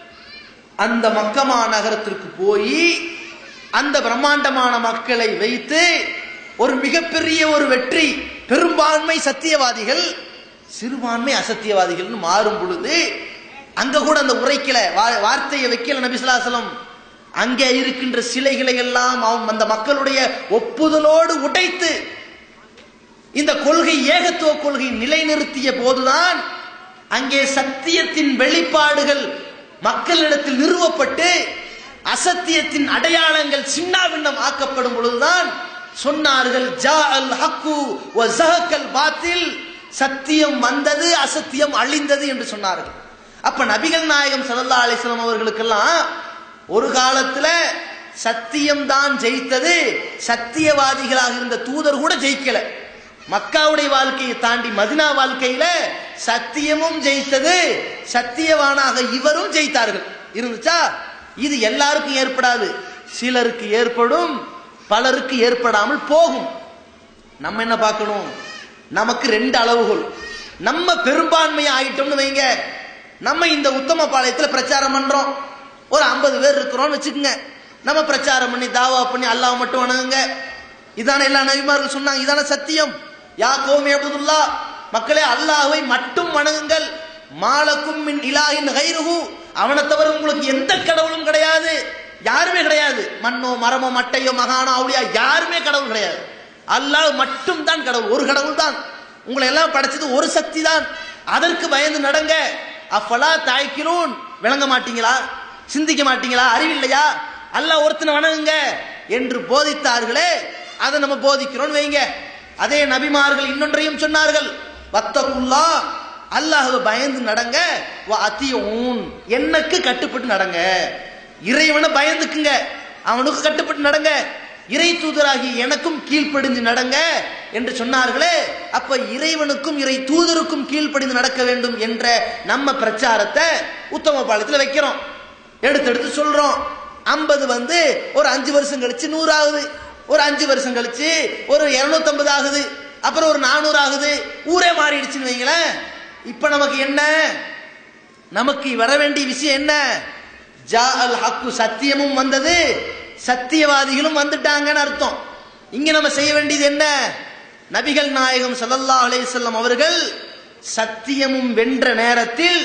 அந்த மக்கமா நகரத்திற்கு போய் அந்த பிரம்மாண்டமான மக்களை வைத்து ஒரு மிகப்பெரிய ஒரு வெற்றி பெரும்பான்மை சத்தியவாதிகள் சிறுபான்மை அசத்தியவாதிகள்னு மாறும் பொழுது அங்க கூட அந்த உரைக்கல வா- வார்த்தையை வைக்கல நபிசுலாசலம் அங்கே இருக்கின்ற சிலைகளை எல்லாம் அவன் அந்த மக்களுடைய ஒப்புதலோடு உடைத்து இந்த கொள்கை ஏகத்துவ கொள்கை நிலைநிறுத்திய போதுதான் அங்கே சத்தியத்தின் வெளிப்பாடுகள் மக்களிடத்தில் நிறுவப்பட்டு அசத்தியத்தின் அடையாளங்கள் சின்னாபின்னம் ஆக்கப்படும் பொழுதுதான் சொன்னார்கள் ஜா அல் ஹக்கு வ ஸஹக்கல் பாத்தில் சத்தியம் வந்தது அசத்தியம் அழிந்தது என்று சொன்னார்கள் அப்ப நபிகள் நாயகம் ஸல்லல்லாஹு அலைஹி வஸல்லம் அவர்களுக்கெல்லாம் ஒரு காலத்துல சத்தியம் தான் ஜெயித்தது சத்தியவாதிகளாக இருந்த தூதர் கூட ஜெயிக்கல மக்காவுடைய வாழ்க்கையை தாண்டி மதினா வாழ்க்கையில சத்தியமும் ஜெயித்தது சத்தியவானாக இவரும் ஜெயித்தார்கள் இருந்துச்சா இது எல்லாருக்கும் ஏற்படாது சிலருக்கு ஏற்படும் பலருக்கு ஏற்படாமல் போகும் நம்ம என்ன பார்க்கணும் நமக்கு ரெண்டு அளவுகள் நம்ம பெரும்பான்மை ஆகிட்டோம்னு வைங்க நம்ம இந்த உத்தம பாளையத்துல பிரச்சாரம் பண்றோம் ஒரு ஐம்பது பேர் இருக்கிறோம்னு வச்சுக்கோங்க நம்ம பிரச்சாரம் பண்ணி தாவா பண்ணி அல்லாஹ் மட்டும் வணங்குங்க இதான எல்லா நபிமார்கள் சொன்னாங்க இதான சத்தியம் யா கோமி அப்துல்லா மக்களே அல்லாஹ்வை மட்டும் வணங்குங்கள் மாலக்கும் மின் இலாஹின் கைருஹு அவனை தவிர உங்களுக்கு எந்த கடவுளும் கிடையாது யாருமே கிடையாது மண்ணோ மரமோ மட்டையோ மகானோ அவளியா யாருமே கடவுள் கிடையாது அல்லாஹ் மட்டும் தான் கடவுள் ஒரு கடவுள் தான் உங்களை எல்லாம் படைச்சது ஒரு சக்தி தான் அதற்கு பயந்து நடங்க அஃபலா தாய்க்கிறோன் விளங்க மாட்டீங்களா சிந்திக்க மாட்டீங்களா அறிவில்லையா அல்லாஹ் ஒருத்தனை வணங்குங்க என்று போதித்தார்களே அதை நம்ம போதிக்கிறோம் வைங்க அதே நபிமார்கள் இன்னொன்றையும் சொன்னார்கள் வத்தகுல்லா அல்லாஹ்வை பயந்து நடங்க வ அத்தியூன் எனக்கு கட்டுப்பட்டு நடங்க இறைவனை பயந்துக்குங்க அவனுக்கு கட்டுப்பட்டு நடங்க இறை தூதராகி எனக்கும் கீழ்ப்படிஞ்சு நடங்க என்று சொன்னார்களே அப்ப இறைவனுக்கும் இறை தூதருக்கும் கீழ்ப்படிந்து நடக்க வேண்டும் என்ற நம்ம பிரச்சாரத்தை உத்தம பாலத்தில் வைக்கிறோம் எடுத்து எடுத்து சொல்றோம் ஐம்பது வந்து ஒரு அஞ்சு வருஷம் கழிச்சு நூறு ஆகுது ஒரு அஞ்சு வருஷம் கழிச்சு ஒரு இருநூத்தம்பது ஆகுது அப்புறம் ஒரு நானூறு ஆகுது ஊரே மாறிடுச்சுன்னு வைங்களேன் இப்ப நமக்கு என்ன நமக்கு வர வேண்டிய விஷயம் என்ன ஜா அல் ஹக்கு சத்தியமும் வந்தது சத்தியவாதிகளும் வந்துட்டாங்கன்னு அர்த்தம் இங்க நம்ம செய்ய வேண்டியது என்ன நபிகள் நாயகம் ஸல்லல்லாஹு அலைஹி வஸல்லம் அவர்கள் சத்தியமும் வென்ற நேரத்தில்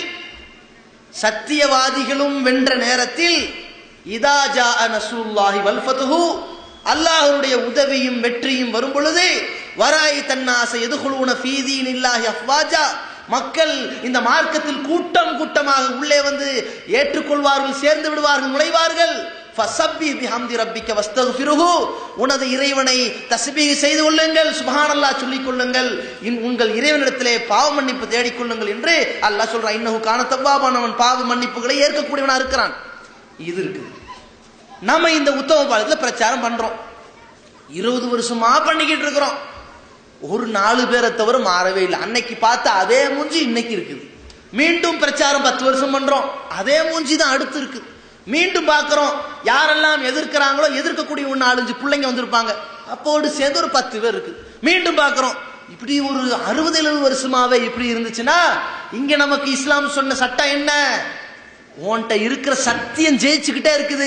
சத்தியவாதிகளும் வென்ற நேரத்தில் இதா ஜா நசூல்லாஹி வல் ஃபத்ஹு அல்லாஹ்வுடைய உதவியும் வெற்றியும் வரும் பொழுது வராய் தன்னாச எதுகுலூன ஃபீதீன் இல்லாஹி அஃப்வாஜா மக்கள் இந்த மார்க்கத்தில் கூட்டம் கூட்டமாக உள்ளே வந்து ஏற்றுக்கொள்வார்கள் சேர்ந்து விடுவார்கள் நுழைவார்கள் ஃபசப்பி பிஹம்தி ரப்பிக்க வஸ்தக்ஃபிருஹு உனது இறைவனை தஸ்பீஹ் செய்து கொள்ளுங்கள் சுப்ஹானல்லாஹ் சொல்லிக் கொள்ளுங்கள் இன் உங்கள் இறைவனிடத்திலே பாவ மன்னிப்பு தேடிக் கொள்ளுங்கள் என்று அல்லாஹ் சொல்றான் இன்னஹு கான தவ்வாபானவன் பாவ மன்னிப்புகளை ஏற்கக்கூடியவனா இருக்கிறான் இது இருக்குது நம்ம இந்த உத்தம பாலத்தில் பிரச்சாரம் பண்றோம் இருபது வருஷமா பண்ணிக்கிட்டு இருக்கிறோம் ஒரு நாலு பேரை தவிர மாறவே இல்லை அன்னைக்கு பார்த்த அதே மூஞ்சி இன்னைக்கு இருக்குது மீண்டும் பிரச்சாரம் பத்து வருஷம் பண்றோம் அதே மூஞ்சி தான் அடுத்து இருக்குது மீண்டும் பார்க்கிறோம் யாரெல்லாம் எதிர்க்கிறாங்களோ எதிர்க்கக்கூடிய ஒன்று நாலஞ்சு பிள்ளைங்க வந்திருப்பாங்க அப்போடு சேர்ந்து ஒரு பத்து பேர் இருக்கு மீண்டும் பார்க்கிறோம் இப்படி ஒரு அறுபது எழுபது வருஷமாவே இப்படி இருந்துச்சுன்னா இங்க நமக்கு இஸ்லாம் சொன்ன சட்டம் என்ன உன்கிட்ட இருக்கிற சத்தியம் ஜெயிச்சுக்கிட்டே இருக்குது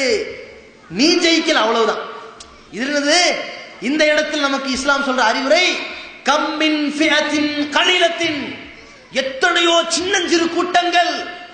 நீ ஜெயிக்கல அவ்வளவுதான் இது என்னது இந்த இடத்தில் நமக்கு இஸ்லாம் சொல்ற அறிவுரை கம்மின் ஃபியத்தின் கலிலத்தின் எத்தனையோ சின்னஞ்சிறு கூட்டங்கள்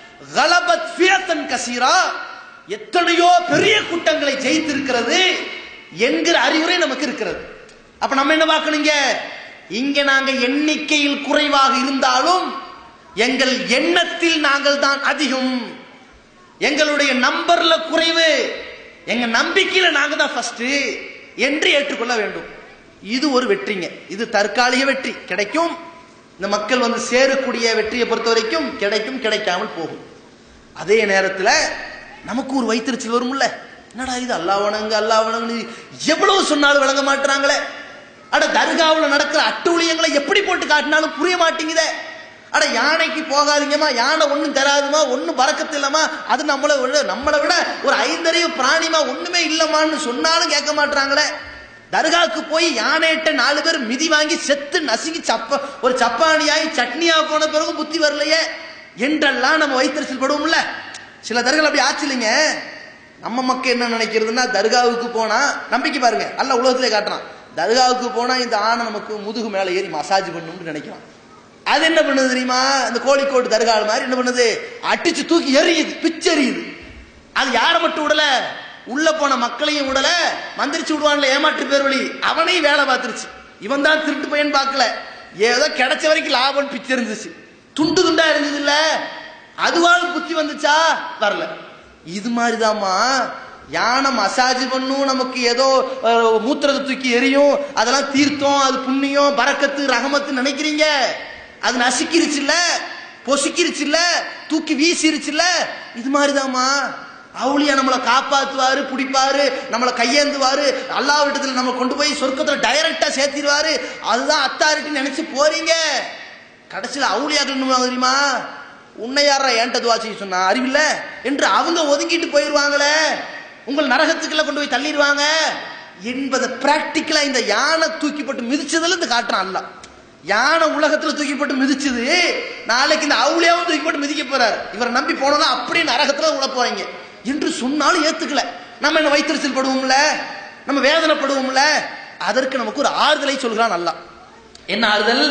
கலபத் ஃபியத்தன் கசீரா எத்தனையோ பெரிய கூட்டங்களை ஜெயித்திருக்கிறது என்கிற அறிவுரை நமக்கு இருக்கிறது அப்ப நம்ம என்ன பார்க்கணுங்க இங்க நாங்க எண்ணிக்கையில் குறைவாக இருந்தாலும் எங்கள் எண்ணத்தில் நாங்கள் தான் அதிகம் எங்களுடைய நம்பர்ல குறைவு எங்க நம்பிக்கையில நாங்க தான் ஃபர்ஸ்ட் என்று ஏற்றுக்கொள்ள வேண்டும் இது ஒரு வெற்றிங்க இது தற்காலிக வெற்றி கிடைக்கும் இந்த மக்கள் வந்து சேரக்கூடிய வெற்றியை பொறுத்த வரைக்கும் கிடைக்கும் கிடைக்காமல் போகும் அதே நேரத்தில் நமக்கு ஒரு வைத்திருச்சல் வரும்ல என்னடா இது அல்லா வணங்கு அல்லா வணங்கு எவ்வளவு சொன்னாலும் விளங்க மாட்டுறாங்களே அட தர்காவில் நடக்கிற அட்டூழியங்களை எப்படி போட்டு காட்டினாலும் புரிய மாட்டேங்குதே அட யானைக்கு போகாதீங்கம்மா யானை ஒன்றும் தராதுமா ஒன்றும் பறக்கத்து இல்லம்மா அது நம்மளை விட நம்மளை விட ஒரு ஐந்தறிவு பிராணிமா ஒண்ணுமே இல்லம்மான்னு சொன்னாலும் கேட்க மாட்டாங்களே தர்காவுக்கு போய் யானையிட்ட நாலு பேர் மிதி வாங்கி செத்து நசுங்கி சப்ப ஒரு சப்பானியாகி சட்னியா போன பிறகு புத்தி வரலையே என்றெல்லாம் நம்ம வைத்தறிச்சல் படுவோம்ல சில தர்கால் அப்படி ஆச்சு இல்லைங்க நம்ம மக்கள் என்ன நினைக்கிறதுன்னா தர்காவுக்கு போனா நம்பிக்கை பாருங்க அல்ல உலகத்திலே காட்டுறான் தர்காவுக்கு போனா இந்த ஆணை நமக்கு முதுகு மேல ஏறி மசாஜ் பண்ணணும்னு நினைக்கிறான் அது என்ன பண்ணுது தெரியுமா இந்த கோழிக்கோடு தர்கால் மாதிரி என்ன பண்ணுது அடிச்சு தூக்கி எரியுது பிச்சு எரியுது அது யாரை மட்டும் விடல உள்ள போன மக்களையும் விடல மந்திரிச்சு விடுவான்ல ஏமாற்று பேர் வழி அவனையும் வேலை பார்த்துருச்சு இவன் தான் திருட்டு பையன் பார்க்கல ஏதோ கிடைச்ச வரைக்கும் லாபம் பிச்சு இருந்துச்சு துண்டு துண்டா இருந்தது இல்ல அதுவால் புத்தி வந்துச்சா வரல இது மாதிரிதாம்மா யானை மசாஜ் பண்ணும் நமக்கு ஏதோ அஹ், மூத்திரத்தை தூக்கி எரியும் அதெல்லாம் தீர்த்தம் அது புண்ணியம் பறக்கத்து ரகமத்து நினைக்கிறீங்க அது நசுக்கிருச்சு இல்ல பொசுக்கிருச்சு இல்ல தூக்கி வீசிருச்சு இல்ல இது மாதிரிதாம்மா அவுளியா நம்மளை காப்பாத்துவாரு பிடிப்பாரு நம்மளை கையேந்துவாரு அல்லாவிட்டத்தில் நம்ம கொண்டு போய் சொர்க்கத்துல டைரக்டா சேர்த்திடுவாரு அதுதான் அத்தாரிட்டின்னு நினைச்சு போறீங்க கடைசியில் அவுளியாக்கள் என்ன பண்ணுவாங்க தெரியுமா உன்னை யாரா ஏன்ட்ட துவா செய்ய சொன்னா அறிவில்ல என்று அவங்க ஒதுங்கிட்டு போயிடுவாங்களே உங்கள் நரகத்துக்குள்ள கொண்டு போய் தள்ளிடுவாங்க என்பதை பிராக்டிக்கலா இந்த யானை தூக்கி போட்டு மிதிச்சதுல இருந்து காட்டுறான் அல்ல யானை உலகத்துல தூக்கி போட்டு மிதிச்சது நாளைக்கு இந்த அவுளியாவும் தூக்கி போட்டு மிதிக்க போறாரு இவரை நம்பி போனோம்னா அப்படியே நரகத்துல உள்ள போறீங்க என்று சொன்னாலும் ஏத்துக்கல நம்ம என்ன வைத்தறிச்சல் படுவோம்ல நம்ம வேதனைப்படுவோம்ல அதற்கு நமக்கு ஒரு ஆறுதலை சொல்கிறான் அல்லாஹ் என்ன ஆறுதல்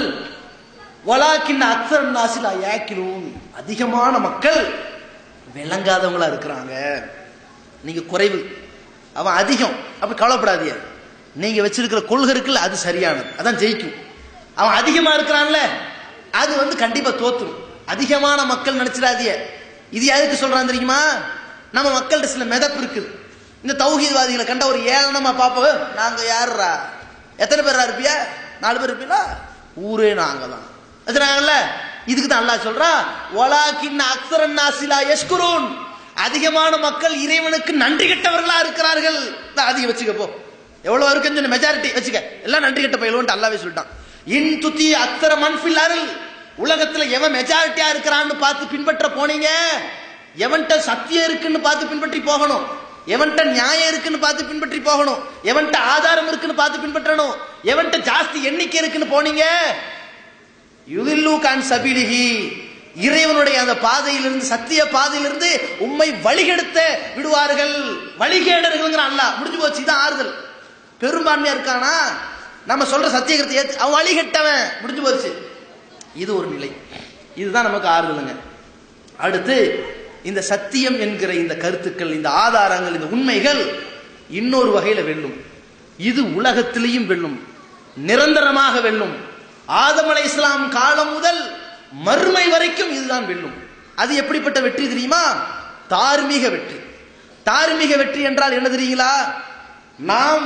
வலாக்கின் அக்சர் நாசிலா ஏக்கிலும் அதிகமான மக்கள் விளங்காதவங்களா இருக்கிறாங்க நீங்க குறைவு அவன் அதிகம் அப்ப கவலைப்படாதீங்க நீங்க வச்சிருக்கிற கொள்கை இருக்குல்ல அது சரியானது அதான் ஜெயிக்கும் அவன் அதிகமா இருக்கிறான்ல அது வந்து கண்டிப்பா தோத்துரும் அதிகமான மக்கள் நினைச்சிடாதீங்க இது எதுக்கு சொல்றான் தெரியுமா நம்ம மக்கள்கிட்ட சில மிதப்பு இருக்குது இந்த தௌஹீத்வாதிகளை கண்ட ஒரு ஏளனமா பாப்போம் நாங்க யாருடா எத்தனை பேரா இருப்பியா நாலு பேர் இருப்பீங்களா ஊரே நாங்க தான் எத்தனாங்கல்ல இதுக்கு தான் அல்லாஹ் சொல்றா வலாக்கின் அக்ஸரன் நாசிலா யஷ்குரூன் அதிகமான மக்கள் இறைவனுக்கு நன்றி கெட்டவர்களா இருக்கிறார்கள் இந்தா அதிகம் வச்சுக்க போ எவ்வளவு இருக்குன்னு சொன்ன மெஜாரிட்டி வச்சுக்க எல்லாம் நன்றி கெட்ட பயிலுவோன்ட்டு அல்லாவே சொல்லிட்டான் இன் துதி அத்தர மண்பில் அருள் உலகத்துல எவன் மெஜாரிட்டியா இருக்கிறான்னு பார்த்து பின்பற்ற போனீங்க எவன்கிட்ட சத்தியம் இருக்குன்னு பார்த்து பின்பற்றி போகணும் எவன்கிட்ட நியாயம் இருக்குன்னு பார்த்து பின்பற்றி போகணும் எவன்கிட்ட ஆதாரம் இருக்குன்னு பார்த்து பின்பற்றணும் எவன்கிட்ட ஜாஸ்தி எண்ணிக்கை இருக்குன்னு போனீங்க யுதில்லு கான் சபிலிஹி இறைவனுடைய அந்த பாதையிலிருந்து சத்திய பாதையிலிருந்து உம்மை வழிகெடுத்த விடுவார்கள் வழிகேடர்கள்ங்கிற அல்லாஹ் முடிஞ்சு போச்சு இதான் ஆறுதல் பெரும்பான்மையா இருக்கானா நம்ம சொல்ற சத்தியகத்தை ஏத்து அவன் வழிகெட்டவன் முடிஞ்சு போச்சு இது ஒரு நிலை இதுதான் நமக்கு ஆறுதலுங்க அடுத்து இந்த சத்தியம் என்கிற இந்த கருத்துக்கள் இந்த ஆதாரங்கள் இந்த உண்மைகள் இன்னொரு வகையில வெல்லும் இது உலகத்திலேயும் வெல்லும் நிரந்தரமாக வெல்லும் ஆதம் அலை இஸ்லாம் காலம் முதல் மறுமை வரைக்கும் இதுதான் வெல்லும் அது எப்படிப்பட்ட வெற்றி தெரியுமா தார்மீக வெற்றி தார்மீக வெற்றி என்றால் என்ன தெரியுங்களா நாம்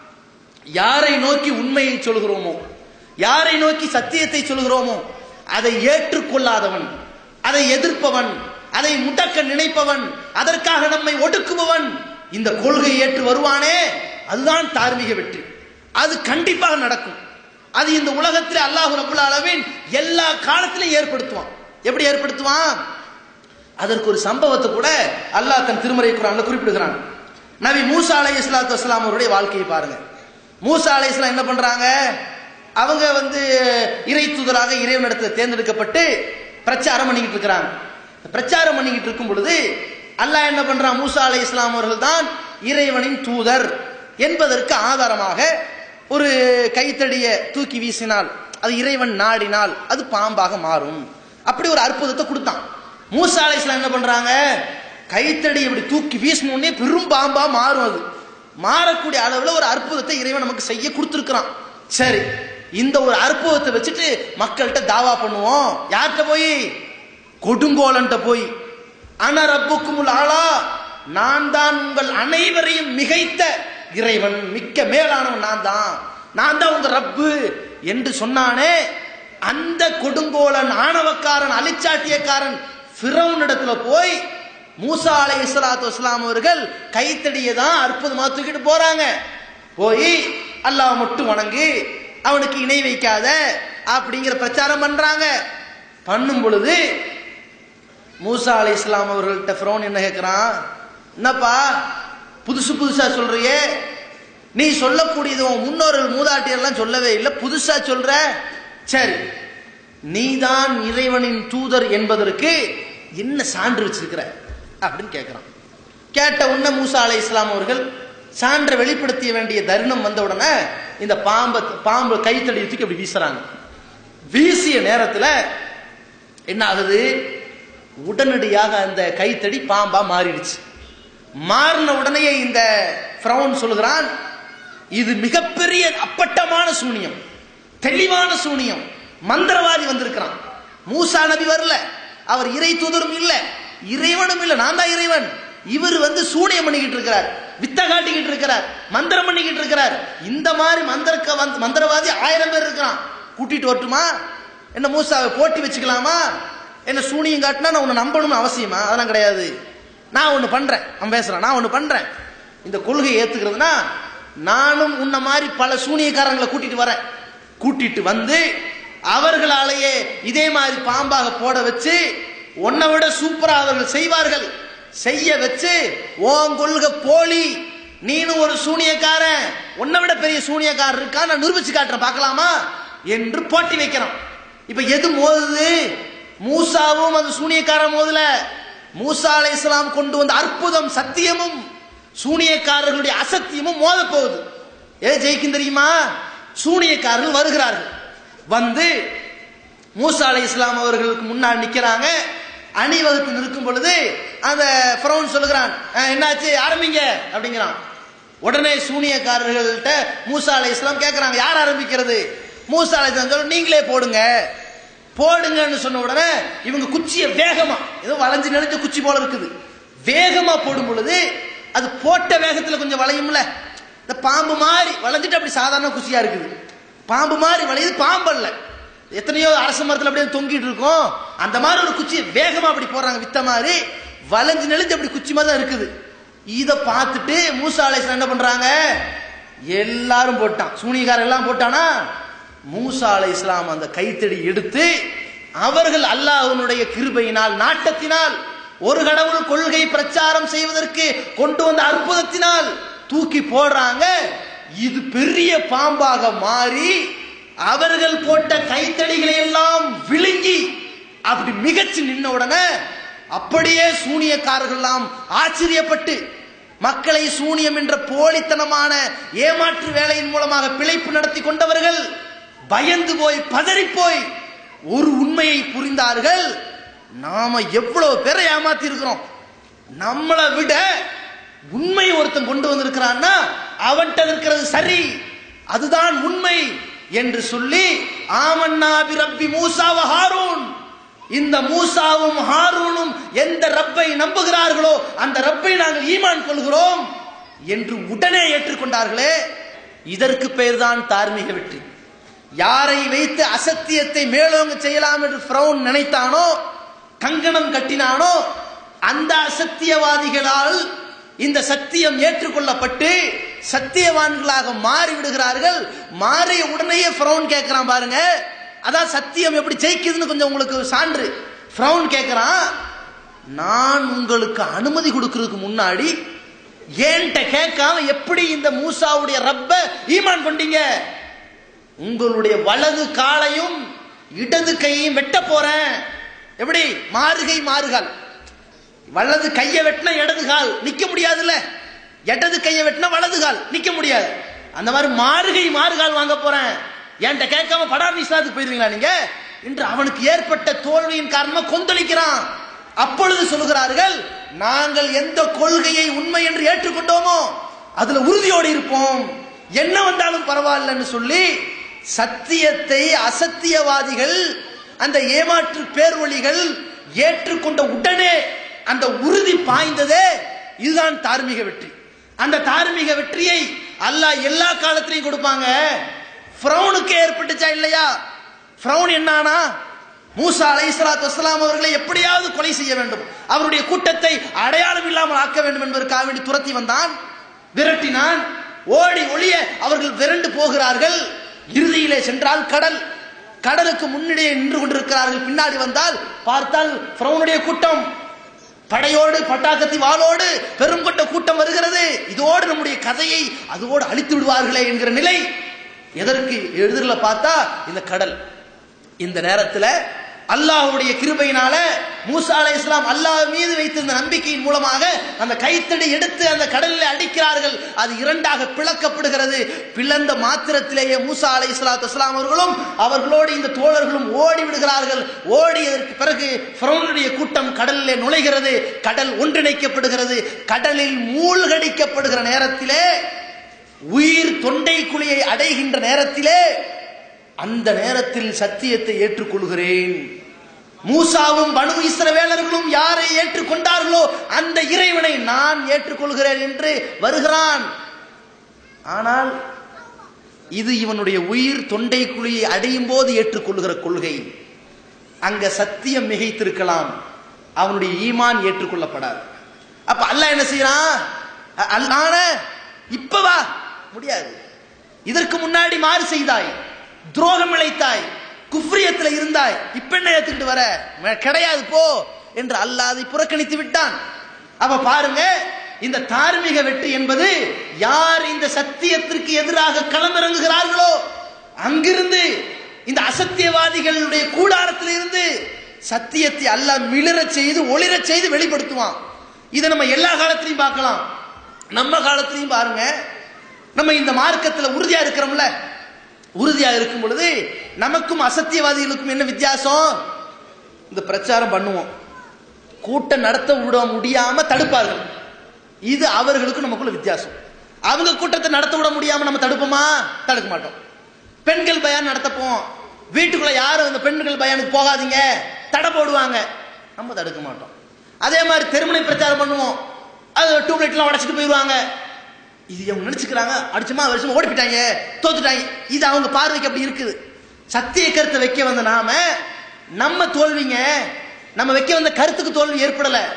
யாரை நோக்கி உண்மையை சொல்கிறோமோ யாரை நோக்கி சத்தியத்தை சொல்கிறோமோ அதை ஏற்றுக்கொள்ளாதவன் அதை எதிர்ப்பவன் அதை முடக்க நினைப்பவன் அதற்காக நம்மை ஒடுக்குபவன் இந்த கொள்கையை ஏற்று வருவானே அதுதான் தார்மீக வெற்றி அது கண்டிப்பாக நடக்கும் அது இந்த உலகத்தில் அல்லாஹு ரபுல் அளவின் எல்லா காலத்திலும் ஏற்படுத்துவான் எப்படி ஏற்படுத்துவான் அதற்கு ஒரு சம்பவத்தை கூட அல்லாஹ் தன் திருமறை குரான்ல குறிப்பிடுகிறான் நபி மூசா அலை இஸ்லாத்து வஸ்லாம் அவருடைய வாழ்க்கையை பாருங்க மூசா அலை இஸ்லாம் என்ன பண்றாங்க அவங்க வந்து இறை தூதராக இறைவனிடத்தில் தேர்ந்தெடுக்கப்பட்டு பிரச்சாரம் பண்ணிக்கிட்டு இருக்கிறாங்க பிரச்சாரம் பண்ணிக்கிட்டு இருக்கும் பொழுது அல்லாஹ் என்ன பண்றான் மூசா அலை இஸ்லாம் அவர்கள் தான் இறைவனின் தூதர் என்பதற்கு ஆதாரமாக ஒரு கைத்தடிய தூக்கி வீசினால் அது இறைவன் நாடினால் அது பாம்பாக மாறும் அப்படி ஒரு அற்புதத்தை கொடுத்தான் மூசா அலை இஸ்லாம் என்ன பண்றாங்க கைத்தடி இப்படி தூக்கி வீசினோடனே பெரும் பாம்பா மாறும் அது மாறக்கூடிய அளவுல ஒரு அற்புதத்தை இறைவன் நமக்கு செய்ய கொடுத்துருக்கிறான் சரி இந்த ஒரு அற்புதத்தை வச்சுட்டு மக்கள்கிட்ட தாவா பண்ணுவோம் யார்கிட்ட போய் கொடுங்கோலன்ட்ட போய் அன ரப்புக்குமுல் ஆளா நான் தான் உங்கள் அனைவரையும் மிகைத்த இறைவன் மிக்க மேலானவன் நான் தான் நான் தான் உங்க ரப்பு என்று சொன்னானே அந்த கொடுங்கோலன் ஆணவக்காரன் அலிச்சாட்டியக்காரன் இடத்துல போய் மூசா அலை இஸ்லாத்து வஸ்லாம் அவர்கள் கைத்தடியை தான் அற்புதமா தூக்கிட்டு போறாங்க போய் அல்லாஹ் மட்டும் வணங்கு அவனுக்கு இணை வைக்காத அப்படிங்கிற பிரச்சாரம் பண்றாங்க பண்ணும் பொழுது மூசா அலை இஸ்லாம் அவர்கள்ட்ட ஃபிரோன் என்ன கேட்கிறான் என்னப்பா புதுசு புதுசா சொல்றியே நீ சொல்லக்கூடியது உன் முன்னோர்கள் மூதாட்டியெல்லாம் சொல்லவே இல்லை புதுசா சொல்ற சரி நீதான் இறைவனின் தூதர் என்பதற்கு என்ன சான்று வச்சிருக்கிற அப்படின்னு கேட்கிறான் கேட்ட உடனே மூசா அலை இஸ்லாம் அவர்கள் சான்றை வெளிப்படுத்திய வேண்டிய தருணம் வந்த உடனே இந்த பாம்பை பாம்பு கைத்தடி தூக்கி அப்படி வீசுறாங்க வீசிய நேரத்தில் என்ன ஆகுது உடனடியாக அந்த கைத்தடி பாம்பா மாறிடுச்சு மாறின உடனே இந்த ஃப்ரௌன் சொல்லுகிறான் இது மிகப்பெரிய அப்பட்டமான சூனியம் தெளிவான சூனியம் மந்திரவாதி வந்திருக்கிறான் மூசா நபி வரல அவர் இறை தூதரும் இல்ல இறைவனும் இல்ல நான் தான் இறைவன் இவர் வந்து சூனியம் பண்ணிக்கிட்டு இருக்கிறார் வித்த காட்டிக்கிட்டு இருக்கிறார் மந்திரம் பண்ணிக்கிட்டு இருக்கிறார் இந்த மாதிரி மந்திரக்க வந்து மந்திரவாதி ஆயிரம் பேர் இருக்கிறான் கூட்டிட்டு வரட்டுமா என்ன மூசாவை போட்டி வச்சுக்கலாமா என்ன சூனியம் காட்டினா நான் உன்னை நம்பணும்னு அவசியமா அதெல்லாம் கிடையாது நான் ஒன்று பண்றேன் அவன் பேசுறான் நான் ஒன்று பண்றேன் இந்த கொள்கையை ஏத்துக்கிறதுனா நானும் உன்ன மாதிரி பல சூனியக்காரங்களை கூட்டிட்டு வரேன் கூட்டிட்டு வந்து அவர்களாலேயே இதே மாதிரி பாம்பாக போட வச்சு உன்னை விட சூப்பரா அவர்கள் செய்வார்கள் செய்ய வச்சு ஓன் கொள்கை போலி நீனும் ஒரு சூனியக்காரன் உன்னை விட பெரிய சூனியக்காரர் இருக்கா நான் நிரூபிச்சு காட்டுறேன் பார்க்கலாமா என்று போட்டி வைக்கிறான் இப்ப எது மோதுது மூசாவும் அந்த சூனியக்காரன் மோதல மூசா அலை இஸ்லாம் கொண்டு வந்த அற்புதம் சத்தியமும் சூனியக்காரர்களுடைய அசத்தியமும் மோத போகுது ஏ ஜெயிக்கும் தெரியுமா சூனியக்காரர்கள் வருகிறார்கள் வந்து மூசா அலை இஸ்லாம் அவர்களுக்கு முன்னால் நிக்கிறாங்க அணிவகுத்து நிற்கும் பொழுது அந்த ஃப்ரௌன் சொல்லுகிறான் "அஹ், என்னாச்சு ஆரம்பிங்க அப்படிங்கிறான் உடனே சூனியக்காரர்கள்ட்ட மூசா அலை இஸ்லாம் கேட்கிறாங்க யார் ஆரம்பிக்கிறது மூசா அலை இஸ்லாம் சொல்ல நீங்களே போடுங்க போடுங்கன்னு சொன்ன உடனே இவங்க குச்சியை வேகமா ஏதோ வளைஞ்சு நெளிஞ்ச குச்சி போல இருக்குது வேகமா போடும் பொழுது அது போட்ட வேகத்துல கொஞ்சம் வளையும்ல இந்த பாம்பு மாதிரி வளைஞ்சிட்டு அப்படி சாதாரண குச்சியா இருக்குது பாம்பு மாதிரி வளையுது பாம்பு அல்ல எத்தனையோ அரச மரத்துல அப்படியே தொங்கிட்டு இருக்கும் அந்த மாதிரி ஒரு குச்சியை வேகமா அப்படி போடுறாங்க வித்த மாதிரி வளைஞ்சு நெளிஞ்சு அப்படி குச்சி மாதிரி தான் இருக்குது இத பார்த்துட்டு மூசா அலைஹிஸ்ஸலாம் என்ன பண்றாங்க எல்லாரும் போட்டான் சூனியக்காரர் எல்லாம் போட்டானா மூசா அலை இஸ்லாம் அந்த கைத்தடி எடுத்து அவர்கள் அல்லாஹ்வினுடைய கிருபையினால் நாட்டத்தினால் ஒரு கடவுள் கொள்கை பிரச்சாரம் செய்வதற்கு கொண்டு வந்த அற்புதத்தினால் தூக்கி போடுறாங்க இது பெரிய பாம்பாக மாறி அவர்கள் போட்ட கைத்தடிகளை எல்லாம் விழுங்கி அப்படி மிகச்சு நின்ன உடனே அப்படியே சூனியக்காரர்கள் எல்லாம் ஆச்சரியப்பட்டு மக்களை சூனியம் என்ற போலித்தனமான ஏமாற்று வேலையின் மூலமாக பிழைப்பு நடத்தி கொண்டவர்கள் பயந்து போய் பதறி போய் ஒரு உண்மையை புரிந்தார்கள் நாம எவ்வளவு பேரை ஏமாத்தி இருக்கிறோம் நம்மளை விட உண்மை ஒருத்தன் கொண்டு வந்திருக்கிறான்னா அவன்கிட்ட இருக்கிறது சரி அதுதான் உண்மை என்று சொல்லி ஆமன்னா ரப்பி மூசாவ ஹாரூன் இந்த மூசாவும் ஹாரூனும் எந்த ரப்பை நம்புகிறார்களோ அந்த ரப்பை நாங்கள் ஈமான் கொள்கிறோம் என்று உடனே ஏற்றுக்கொண்டார்களே இதற்கு பெயர்தான் தார்மீக வெற்றி யாரை வைத்து அசத்தியத்தை மேலோங்க செய்யலாம் என்று ஃப்ரௌன் நினைத்தானோ கங்கணம் கட்டினானோ அந்த அசத்தியவாதிகளால் இந்த சத்தியம் ஏற்றுக்கொள்ளப்பட்டு சத்தியவான்களாக மாறி விடுகிறார்கள் மாறிய உடனேயே ஃப்ரௌன் கேட்கிறான் பாருங்க அதான் சத்தியம் எப்படி ஜெயிக்குதுன்னு கொஞ்சம் உங்களுக்கு சான்று ஃப்ரௌன் கேட்கிறான் நான் உங்களுக்கு அனுமதி கொடுக்கறதுக்கு முன்னாடி ஏன்ட்ட கேட்காம எப்படி இந்த மூசாவுடைய ரப்ப ஈமான் கொண்டீங்க உங்களுடைய வலது காலையும் இடது கையையும் வெட்ட போறேன் எப்படி மாறுகை மாறுகால் வலது கையை வெட்டினா இடது கால் நிக்க முடியாதுல்ல இடது கையை வெட்டினா வலது கால் நிக்க முடியாது அந்த மாதிரி மாறுகை மாறுகால் வாங்க போறேன் என்கிட்ட கேட்காம படார் இஸ்லாத்துக்கு போயிருவீங்களா நீங்க இன்று அவனுக்கு ஏற்பட்ட தோல்வியின் காரணமா கொந்தளிக்கிறான் அப்பொழுது சொல்லுகிறார்கள் நாங்கள் எந்த கொள்கையை உண்மை என்று ஏற்றுக்கொண்டோமோ அதுல உறுதியோடு இருப்போம் என்ன வந்தாலும் பரவாயில்லன்னு சொல்லி சத்தியத்தை அசத்தியவாதிகள் அந்த ஏமாற்று பேர்வழிகள் ஏற்றுக்கொண்ட உடனே அந்த உறுதி பாய்ந்ததே இதுதான் தார்மீக வெற்றி அந்த தார்மீக வெற்றியை அல்லாஹ் எல்லா காலத்திலையும் கொடுப்பாங்க ஃப்ரௌனுக்கு ஏற்பட்டுச்சா இல்லையா ஃப்ரௌன் என்னானா மூசா அலை சலாத்து வசலாம் அவர்களை எப்படியாவது கொலை செய்ய வேண்டும் அவருடைய கூட்டத்தை அடையாளம் இல்லாமல் ஆக்க வேண்டும் என்பதற்காக வேண்டி துரத்தி வந்தான் விரட்டினான் ஓடி ஒளிய அவர்கள் விரண்டு போகிறார்கள் இறுதியிலே சென்றால் கடல் கடலுக்கு முன்னிடையே நின்று கொண்டிருக்கிறார்கள் பின்னாடி வந்தால் பார்த்தால் ஃப்ரௌனுடைய கூட்டம் படையோடு பட்டாக்கத்தி வாளோடு பெருங்கொண்ட கூட்டம் வருகிறது இதோடு நம்முடைய கதையை அதோடு அழித்து விடுவார்களே என்கிற நிலை எதற்கு எதிரில் பார்த்தா இந்த கடல் இந்த நேரத்தில் அல்லாஹ்வுடைய கிருபையினால மூசா அலை இஸ்லாம் அல்லாஹ் மீது வைத்திருந்த நம்பிக்கையின் மூலமாக அந்த கைத்தடி எடுத்து அந்த கடலில் அடிக்கிறார்கள் அது இரண்டாக பிளக்கப்படுகிறது பிளந்த மாத்திரத்திலேயே மூசா அலை இஸ்லாத்து இஸ்லாம் அவர்களும் அவர்களோடு இந்த தோழர்களும் ஓடி விடுகிறார்கள் ஓடியதற்கு பிறகு ஃபிரௌனுடைய கூட்டம் கடலிலே நுழைகிறது கடல் ஒன்றிணைக்கப்படுகிறது கடலில் மூழ்கடிக்கப்படுகிற நேரத்திலே உயிர் தொண்டை குழியை அடைகின்ற நேரத்திலே அந்த நேரத்தில் சத்தியத்தை ஏற்றுக்கொள்கிறேன் மூசாவும் பனு இஸ்ரவேலர்களும் யாரை ஏற்றுக்கொண்டார்களோ அந்த இறைவனை நான் ஏற்றுக்கொள்கிறேன் என்று வருகிறான் ஆனால் இது இவனுடைய உயிர் தொண்டை குழியை அடையும் போது ஏற்றுக்கொள்கிற கொள்கை அங்க சத்தியம் மிகைத்திருக்கலாம் அவனுடைய ஈமான் ஏற்றுக்கொள்ளப்படாது அப்ப அல்லாஹ் என்ன செய்யறான் அ- அல்லான இப்ப வா முடியாது இதற்கு முன்னாடி மாறு செய்தாய் துரோகம் இழைத்தாய் குஃப்ரியத்துல இருந்தாய் இப்ப என்ன ஏத்துக்கிட்டு வர ம- கிடையாது போ என்று அல்லாஹ் அதை புறக்கணித்து விட்டான் அப்ப பாருங்க இந்த தார்மீக வெற்றி என்பது யார் இந்த சத்தியத்திற்கு எதிராக களமிறங்குகிறார்களோ அங்கிருந்து இந்த அசத்தியவாதிகளுடைய கூடாரத்தில் இருந்து சத்தியத்தை அல்லாஹ் மிளிரச் செய்து ஒளிரச் செய்து வெளிப்படுத்துவான் இதை நம்ம எல்லா காலத்திலையும் பார்க்கலாம் நம்ம காலத்திலையும் பாருங்க நம்ம இந்த மார்க்கத்துல உறுதியா இருக்கிறோம்ல உறுதியா இருக்கும் பொழுது நமக்கும் அசத்தியவாதிகளுக்கும் என்ன வித்தியாசம் இந்த பிரச்சாரம் பண்ணுவோம் கூட்டம் நடத்த விட முடியாம தடுப்பார்கள் இது அவர்களுக்கும் நமக்குள்ள வித்தியாசம் அவங்க கூட்டத்தை நடத்த விட முடியாம நம்ம தடுப்போமா தடுக்க மாட்டோம் பெண்கள் பயான் நடத்தப்போம் வீட்டுக்குள்ள யாரும் இந்த பெண்கள் பயானுக்கு போகாதீங்க தடை போடுவாங்க நம்ம தடுக்க மாட்டோம் அதே மாதிரி தெருமுனை பிரச்சாரம் பண்ணுவோம் அது டியூப்லைட்லாம் உடச்சிட்டு போயிடுவாங்க இது அவங்க நினைச்சுக்கிறாங்க அடிச்சமா வருஷமா ஓடி போயிட்டாங்க தோத்துட்டாங்க இது அவங்க பார்வைக்கு அப்படி இருக்குது சத்திய கருத்தை வைக்க வந்த நாம நம்ம தோல்விங்க நம்ம வைக்க வந்த கருத்துக்கு தோல்வி ஏற்படல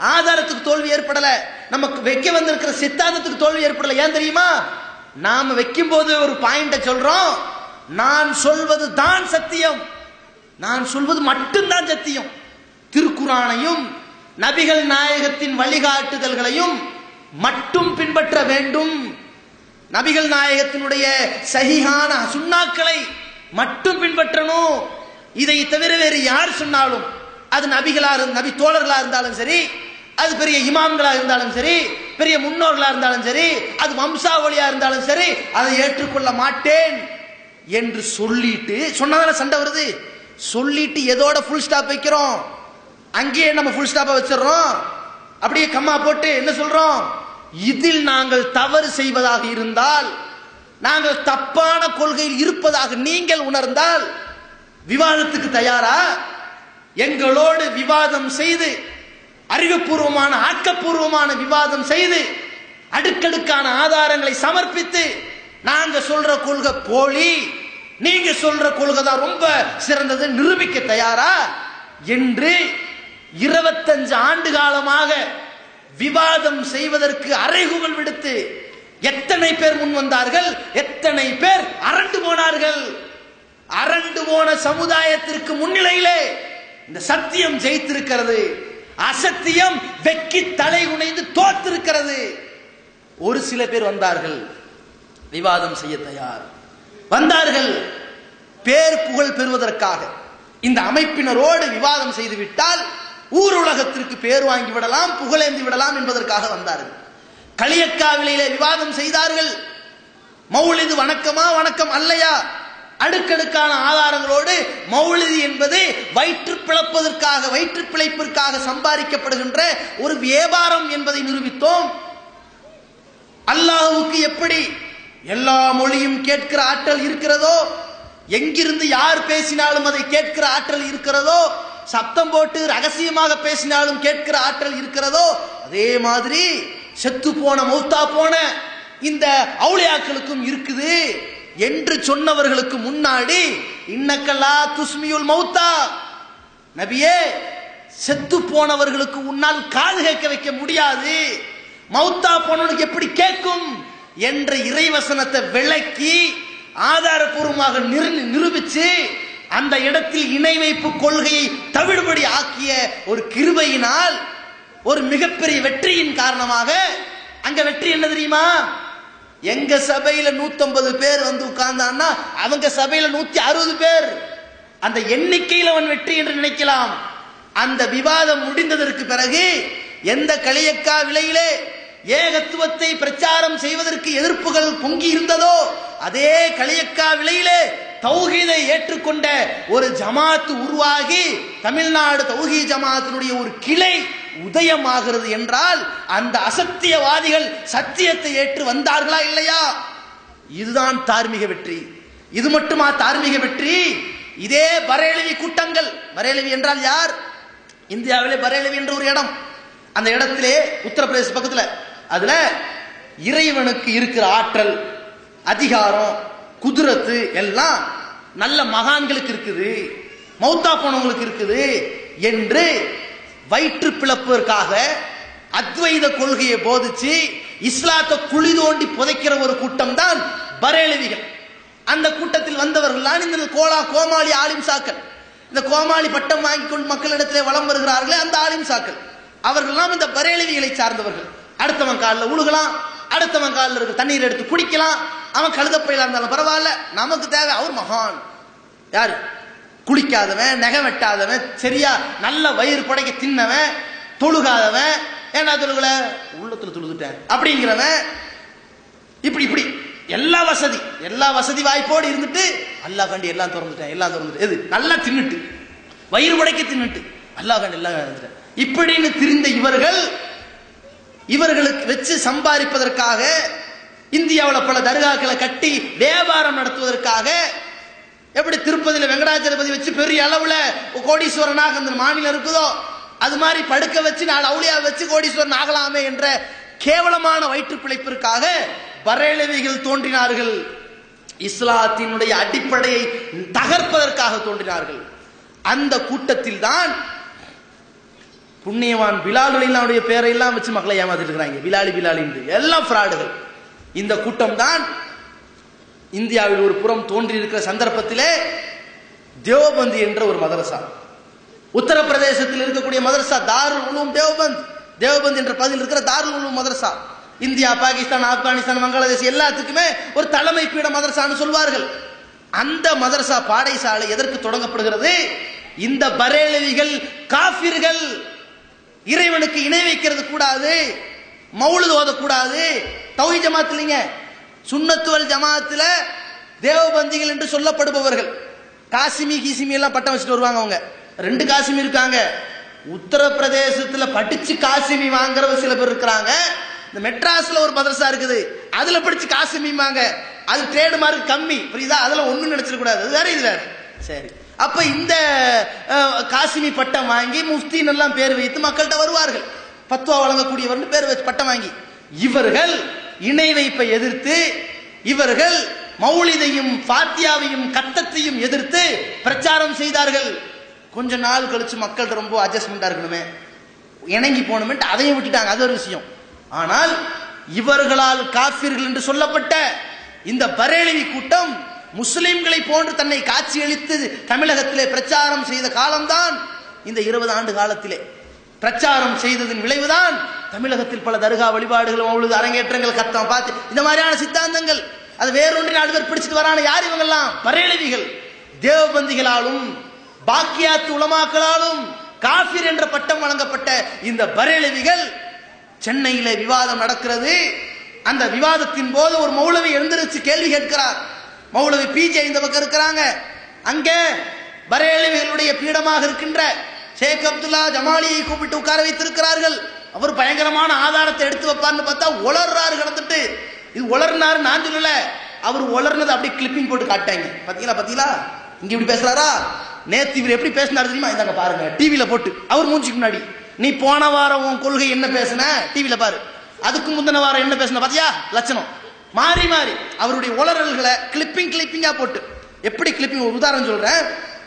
ஆதாரத்துக்கு தோல்வி ஏற்படல நமக்கு வைக்க வந்திருக்கிற சித்தாந்தத்துக்கு தோல்வி ஏற்படல ஏன் தெரியுமா நாம வைக்கும் போது ஒரு பாயிண்ட சொல்றோம் நான் சொல்வது தான் சத்தியம் நான் சொல்வது மட்டும்தான் சத்தியம் திருக்குறானையும் நபிகள் நாயகத்தின் வழிகாட்டுதல்களையும் மட்டும் பின்பற்ற வேண்டும் நபிகள் நாயகத்தினுடைய சகிஹான சுண்ணாக்களை மட்டும் பின்பற்றணும் இதை தவிர வேறு யார் சொன்னாலும் அது நபிகளா இருந்து நபி தோழர்களா இருந்தாலும் சரி அது பெரிய இமாம்களா இருந்தாலும் சரி பெரிய முன்னோர்களா இருந்தாலும் சரி அது வம்சாவளியா இருந்தாலும் சரி அதை ஏற்றுக்கொள்ள மாட்டேன் என்று சொல்லிட்டு சொன்னதான சண்டை வருது சொல்லிட்டு எதோட ஃபுல் ஸ்டாப் வைக்கிறோம் அங்கேயே நம்ம ஃபுல் ஸ்டாப்பை வச்சிடறோம் அப்படியே கம்மா போட்டு என்ன சொல்றோம் இதில் நாங்கள் தவறு செய்வதாக இருந்தால் நாங்கள் தப்பான கொள்கையில் இருப்பதாக நீங்கள் உணர்ந்தால் விவாதத்துக்கு தயாரா எங்களோடு விவாதம் செய்து அறிவுபூர்வமான ஆக்கப்பூர்வமான விவாதம் செய்து அடுக்கடுக்கான ஆதாரங்களை சமர்ப்பித்து நாங்க சொல்ற கொள்கை போலி நீங்க சொல்ற கொள்கை தான் ரொம்ப சிறந்தது நிரூபிக்க தயாரா என்று இருபத்தஞ்சு ஆண்டு காலமாக விவாதம் செய்வதற்கு அறைகூவல் விடுத்து எத்தனை பேர் முன் வந்தார்கள் எத்தனை பேர் அரண்டு போனார்கள் அரண்டு போன சமுதாயத்திற்கு முன்னிலையிலே இந்த சத்தியம் ஜெயித்திருக்கிறது அசத்தியம் வெக்கி தலை குனைந்து தோத்திருக்கிறது ஒரு சில பேர் வந்தார்கள் விவாதம் செய்ய தயார் வந்தார்கள் பேர் புகழ் பெறுவதற்காக இந்த அமைப்பினரோடு விவாதம் செய்து விட்டால் ஊர் உலகத்திற்கு பேர் வாங்கி விடலாம் புகழேந்தி விடலாம் என்பதற்காக வந்தார்கள் களியக்காவிலே விவாதம் செய்தார்கள் மௌலிது வணக்கமா வணக்கம் அல்லையா அடுக்கடுக்கான ஆதாரங்களோடு மௌலிதி என்பது வயிற்று பிளப்பதற்காக வயிற்று பிழைப்பிற்காக சம்பாதிக்கப்படுகின்ற ஒரு வியாபாரம் என்பதை நிரூபித்தோம் அல்லாஹுவுக்கு எப்படி எல்லா மொழியும் கேட்கிற ஆற்றல் இருக்கிறதோ எங்கிருந்து யார் பேசினாலும் அதை கேட்கிற ஆற்றல் இருக்கிறதோ சப்தம் போட்டு ரகசியமாக பேசினாலும் கேட்கிற ஆற்றல் இருக்கிறதோ அதே மாதிரி செத்து போன மௌத்தா போன இந்த அவுளியாக்களுக்கும் இருக்குது என்று சொன்னவர்களுக்கு முன்னாடி இன்னக்கல்லா துஸ்மியுல் மௌத்தா நபியே செத்து போனவர்களுக்கு உன்னால் காது கேட்க வைக்க முடியாது மௌத்தா போனவனுக்கு எப்படி கேட்கும் என்ற இறைவசனத்தை விளக்கி ஆதாரபூர்வமாக நிரு- நிரூபிச்சு அந்த இடத்தில் இணை வைப்பு கொள்கையை தவிடுபடி ஆக்கிய ஒரு கிருபையினால் ஒரு மிகப்பெரிய வெற்றியின் காரணமாக அங்க வெற்றி என்ன தெரியுமா எங்க சபையில 150 பேர் வந்து உட்கார்ந்தான்னா அவங்க சபையில 160 பேர் அந்த எண்ணிக்கையில் அவன் வெற்றி என்று நினைக்கலாம் அந்த விவாதம் முடிந்ததற்கு பிறகு எந்த களியக்கா விலையிலே ஏகத்துவத்தை பிரச்சாரம் செய்வதற்கு எதிர்ப்புகள் பொங்கி இருந்ததோ அதே களியக்கா விலையிலே தௌஹீதை ஏற்றுக்கொண்ட ஒரு ஜமாத்து உருவாகி தமிழ்நாடு தௌஹீ ஜமாத்தினுடைய ஒரு கிளை உதயமாகிறது என்றால் அந்த அசத்தியவாதிகள் சத்தியத்தை ஏற்று வந்தார்களா இல்லையா இதுதான் தார்மீக வெற்றி இது மட்டுமா தார்மீக வெற்றி இதே பரேலவி கூட்டங்கள் பரேலவி என்றால் யார் இந்தியாவிலே பரேலவி என்ற ஒரு இடம் அந்த இடத்திலே உத்தரப்பிரதேச பக்கத்துல அதுல இறைவனுக்கு இருக்கிற ஆற்றல் அதிகாரம் குதிரத்து எல்லாம் நல்ல மகான்களுக்கு இருக்குது மௌத்தா போனவங்களுக்கு இருக்குது என்று வயிற்று பிளப்பதற்காக அத்வைத கொள்கையை போதிச்சு இஸ்லாத்தை குழி தோண்டி புதைக்கிற ஒரு கூட்டம் தான் பரேலவிகள் அந்த கூட்டத்தில் வந்தவர்கள் இந்த கோலா கோமாளி ஆலிம் சாக்கள் இந்த கோமாளி பட்டம் வாங்கி கொண்டு மக்களிடத்திலே வலம் வருகிறார்களே அந்த ஆலிம் சாக்கள் அவர்கள்லாம் இந்த பரேலவிகளை சார்ந்தவர்கள் அடுத்தவன் காலில் உழுகலாம் அடுத்தவன் காலில் இருக்க தண்ணீர் எடுத்து குடிக்கலாம் அவன் கழுதப்பையில இருந்தாலும் பரவாயில்ல நமக்கு தேவை அவர் மகான் யாரு குளிக்காதவன் நகை வெட்டாதவன் சரியா நல்ல வயிறு படைக்க தின்னவன் தொழுகாதவன் ஏன்னா தொழுகல உள்ளத்துல தொழுதுட்டேன் அப்படிங்கிறவன் இப்படி இப்படி எல்லா வசதி எல்லா வசதி வாய்ப்போடு இருந்துட்டு அல்லா கண்டி எல்லாம் திறந்துட்டேன் எல்லாம் திறந்துட்டு எது நல்லா தின்னுட்டு வயிறு படைக்க தின்னுட்டு அல்லா கண்டி எல்லாம் திறந்துட்டேன் இப்படின்னு திரிந்த இவர்கள் இவர்களுக்கு வச்சு சம்பாதிப்பதற்காக இந்தியாவில் பல தர்காக்களை கட்டி வியாபாரம் நடத்துவதற்காக எப்படி திருப்பதியில வெங்கடாச்சலபதி வச்சு பெரிய அளவுல கோடீஸ்வரனாக அந்த மாநிலம் இருக்குதோ அது மாதிரி படுக்க வச்சு நாலு அவுளியா வச்சு கோடீஸ்வரன் ஆகலாமே என்ற கேவலமான வயிற்று பிழைப்பிற்காக பரேலவிகள் தோன்றினார்கள் இஸ்லாத்தினுடைய அடிப்படையை தகர்ப்பதற்காக தோன்றினார்கள் அந்த கூட்டத்தில் தான் புண்ணியவான் பிலாலுடைய பேரையெல்லாம் வச்சு மக்களை ஏமாத்திட்டு இருக்கிறாங்க பிலாலி பிலாலின்னு எல்லாம் ஃப்ராடுகள் இந்த கூட்டம் தான் இந்தியாவில் ஒரு புறம் தோன்றி இருக்கிற சந்தர்ப்பத்திலே தேவபந்த் என்ற ஒரு மதரசா உத்தரப்பிரதேசத்தில் இருக்கக்கூடிய மதரசா தாருல் உலூம் தேவபந்த் தேவபந்த் என்ற பகுதியில் இருக்கிற தாருல் உலூம் மதரசா இந்தியா பாகிஸ்தான் ஆப்கானிஸ்தான் வங்காளதேஷ் எல்லாத்துக்குமே ஒரு தலைமை பீட மதரசான்னு சொல்வார்கள் அந்த மதரசா பாடைசாலை எதற்கு தொடங்கப்படுகிறது இந்த பரேலவிகள் காபிர்கள் இறைவனுக்கு இணை வைக்கிறது கூடாது மௌலுது ஓதக்கூடாது தௌஹி ஜமாத் இல்லைங்க சுன்னத்துவல் ஜமாத்துல தேவபந்திகள் என்று சொல்லப்படுபவர்கள் காசிமி கீசிமி எல்லாம் பட்டம் வச்சுட்டு வருவாங்க அவங்க ரெண்டு காசிமி இருக்காங்க உத்தரப்பிரதேசத்துல படிச்சு காசிமி வாங்குறவங்க சில பேர் இருக்கிறாங்க இந்த மெட்ராஸ்ல ஒரு மதரசா இருக்குது அதுல படிச்சு காசிமிமாங்க அது ட்ரேடு மார்க் கம்மி புரியுதா அதுல ஒண்ணும் நினைச்சிட கூடாது அது வேற இது வேற சரி அப்ப இந்த அஹ், காசிமி பட்டம் வாங்கி முஃப்தின் எல்லாம் பேர் வைத்து மக்கள்கிட்ட வருவார்கள் பத்துவா வழங்கக்கூடியவர்னு பேர் வச்சு பட்டம் வாங்கி இவர்கள் இணை வைப்பை எதிர்த்து இவர்கள் மௌலிதையும் ஃபாத்தியாவையும் கத்தத்தையும் எதிர்த்து பிரச்சாரம் செய்தார்கள் கொஞ்ச நாள் கழிச்சு மக்கள் ரொம்ப அட்ஜஸ்ட்மெண்டா இருக்கணுமே இணங்கி போகணுமென்ட்டு அதையும் விட்டுட்டாங்க அது ஒரு விஷயம் ஆனால் இவர்களால் காஃபிர்கள் என்று சொல்லப்பட்ட இந்த பரேலவி கூட்டம் முஸ்லிம்களை போன்று தன்னை காட்சியளித்து தமிழகத்திலே பிரச்சாரம் செய்த காலம்தான் இந்த இருபது ஆண்டு காலத்திலே பிரச்சாரம் செய்ததன் விளைவுதான் தமிழகத்தில் பல தர்கா வழிபாடுகள் அவளுக்கு அரங்கேற்றங்கள் கத்தம் பார்த்து இந்த மாதிரியான சித்தாந்தங்கள் அது வேறொன்று நாலு பேர் பிடிச்சிட்டு வரான யார் இவங்கெல்லாம் பரேலவிகள் தேவபந்திகளாலும் பாக்கியாத்து உலமாக்களாலும் காஃபிர் என்ற பட்டம் வழங்கப்பட்ட இந்த பரேலவிகள் சென்னையில விவாதம் நடக்கிறது அந்த விவாதத்தின் போது ஒரு மௌலவி எழுந்திருச்சு கேள்வி கேட்கிறார் மௌலவி பிஜே இந்த பக்கம் இருக்கிறாங்க அங்க பரேலவிகளுடைய பீடமாக இருக்கின்ற ஷேக் அப்துல்லா ஜமாலியை கூப்பிட்டு உட்கார வைத்திருக்கிறார்கள் அவர் பயங்கரமான ஆதாரத்தை எடுத்து வைப்பார்னு பார்த்தா உளர்றாரு கிடந்துட்டு இது உளர்னாரு நான் சொல்லல அவர் உளர்னது அப்படியே கிளிப்பிங் போட்டு காட்டாங்க பாத்தீங்களா பாத்தீங்களா இங்க இப்படி பேசுறாரா நேத்து இவர் எப்படி பேசினாரு தெரியுமா இந்தாங்க பாருங்க டிவில போட்டு அவர் மூஞ்சிக்கு முன்னாடி நீ போன வாரம் உன் கொள்கை என்ன பேசுன டிவில பாரு அதுக்கு முந்தின வாரம் என்ன பேசுன பாத்தியா லட்சணம் மாறி மாறி அவருடைய உளறல்களை கிளிப்பிங் கிளிப்பிங்கா போட்டு எப்படி கிளிப்பிங் ஒரு உதாரணம் சொல்றேன்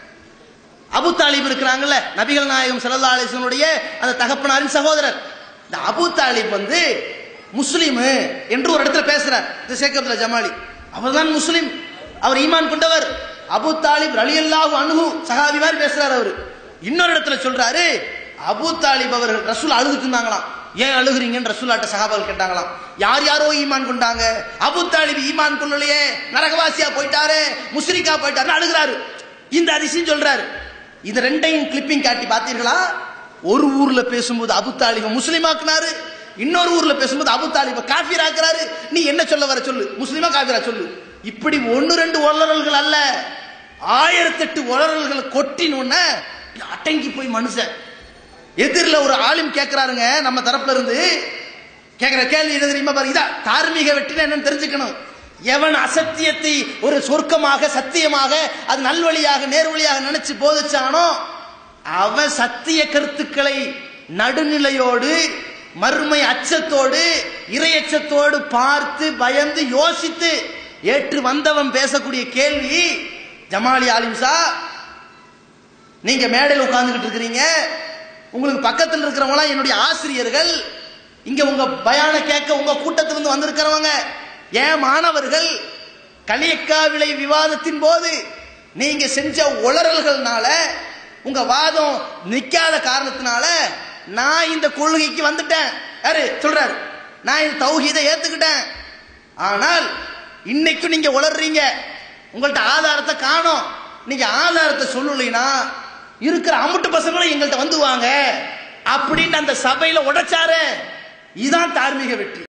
அபு தாலிப் இருக்கிறாங்கல்ல நபிகள் நாயகம் ஸல்லல்லாஹு அலைஹி வஸல்லுடைய அந்த தகப்பனாரின் சகோதரர் இந்த அபு தாலிப் வந்து முஸ்லிம் என்று ஒரு இடத்துல பேசுறார் இந்த ஷேக் அப்துல்லா ஜமாலி அவர்தான் முஸ்லிம் அவர் ஈமான் கொண்டவர் அபு தாலிப் ரலியல்லாஹு அன்ஹு சஹாபி மாதிரி பேசுறாரு அவர் இன்னொரு இடத்துல சொல்றாரு அபு தாலிப் அவர்கள் ரசூல் அழுதுட்டு இருந்தாங்களாம் ஏன் அழுகுறீங்கன்னு ரசூலாட்ட சஹாபாக்கள் கேட்டாங்களாம் யார் யாரோ ஈமான் கொண்டாங்க அபு தாலிப் ஈமான் கொள்ளலையே நரகவாசியா போயிட்டாரு முஸ்ரிக்கா போயிட்டாருன்னு அழுகிறாரு இந்த அதிசயம் சொல்றாரு இது ரெண்டையும் கிளிப்பிங் காட்டி பார்த்தீர்களா ஒரு ஊர்ல பேசும்போது அபு தாலிப முஸ்லிமாக்குனாரு இன்னொரு ஊர்ல பேசும்போது அபு தாலிப காஃபிர் ஆக்குறாரு நீ என்ன சொல்ல வர சொல்லு முஸ்லிமா காஃபிரா சொல்லு இப்படி ஒன்னு ரெண்டு உளறல்கள் அல்ல ஆயிரத்தெட்டு உளறல்களை கொட்டினோன்ன அடங்கி போய் மனுஷன் எதிரில் ஒரு ஆலிம் கேட்கிறாருங்க நம்ம தரப்புல இருந்து கேட்கிற கேள்வி என்ன தெரியுமா பாருங்க இதா தார்மீக வெற்றினா என்னன்னு தெரிஞ்சுக்கணும் எவன் அசத்தியத்தை ஒரு சொர்க்கமாக சத்தியமாக அது நல்வழியாக நேர்வழியாக நினைச்சு போதிச்சானோ அவன் சத்திய கருத்துக்களை நடுநிலையோடு மறுமை அச்சத்தோடு இரையச்சத்தோடு பார்த்து பயந்து யோசித்து ஏற்று வந்தவன் பேசக்கூடிய கேள்வி ஜமாலி ஆலிம்சா நீங்க மேடையில் உட்கார்ந்துகிட்டு இருக்கிறீங்க உங்களுக்கு பக்கத்தில் இருக்கிறவங்களாம் என்னுடைய ஆசிரியர்கள் இங்க உங்க பயான கேட்க உங்க கூட்டத்திலிருந்து வந்திருக்கிறவங்க ஏன் மாணவர்கள் களியக்கா விலை விவாதத்தின் போது நீங்க செஞ்ச உளறல்கள்னால உங்க வாதம் நிக்காத காரணத்தினால நான் இந்த கொள்கைக்கு வந்துட்டேன் யாரு சொல்றாரு நான் இந்த தௌஹீதை ஏத்துக்கிட்டேன் ஆனால் இன்னைக்கும் நீங்க உளறீங்க உங்கள்ட்ட ஆதாரத்தை காணோம் நீங்க ஆதாரத்தை சொல்லலைன்னா இருக்கிற அமுட்டு பசங்களும் எங்கள்கிட்ட வந்துவாங்க அப்படின்னு அந்த சபையில உடைச்சாரு இதுதான் தார்மீக வெற்றி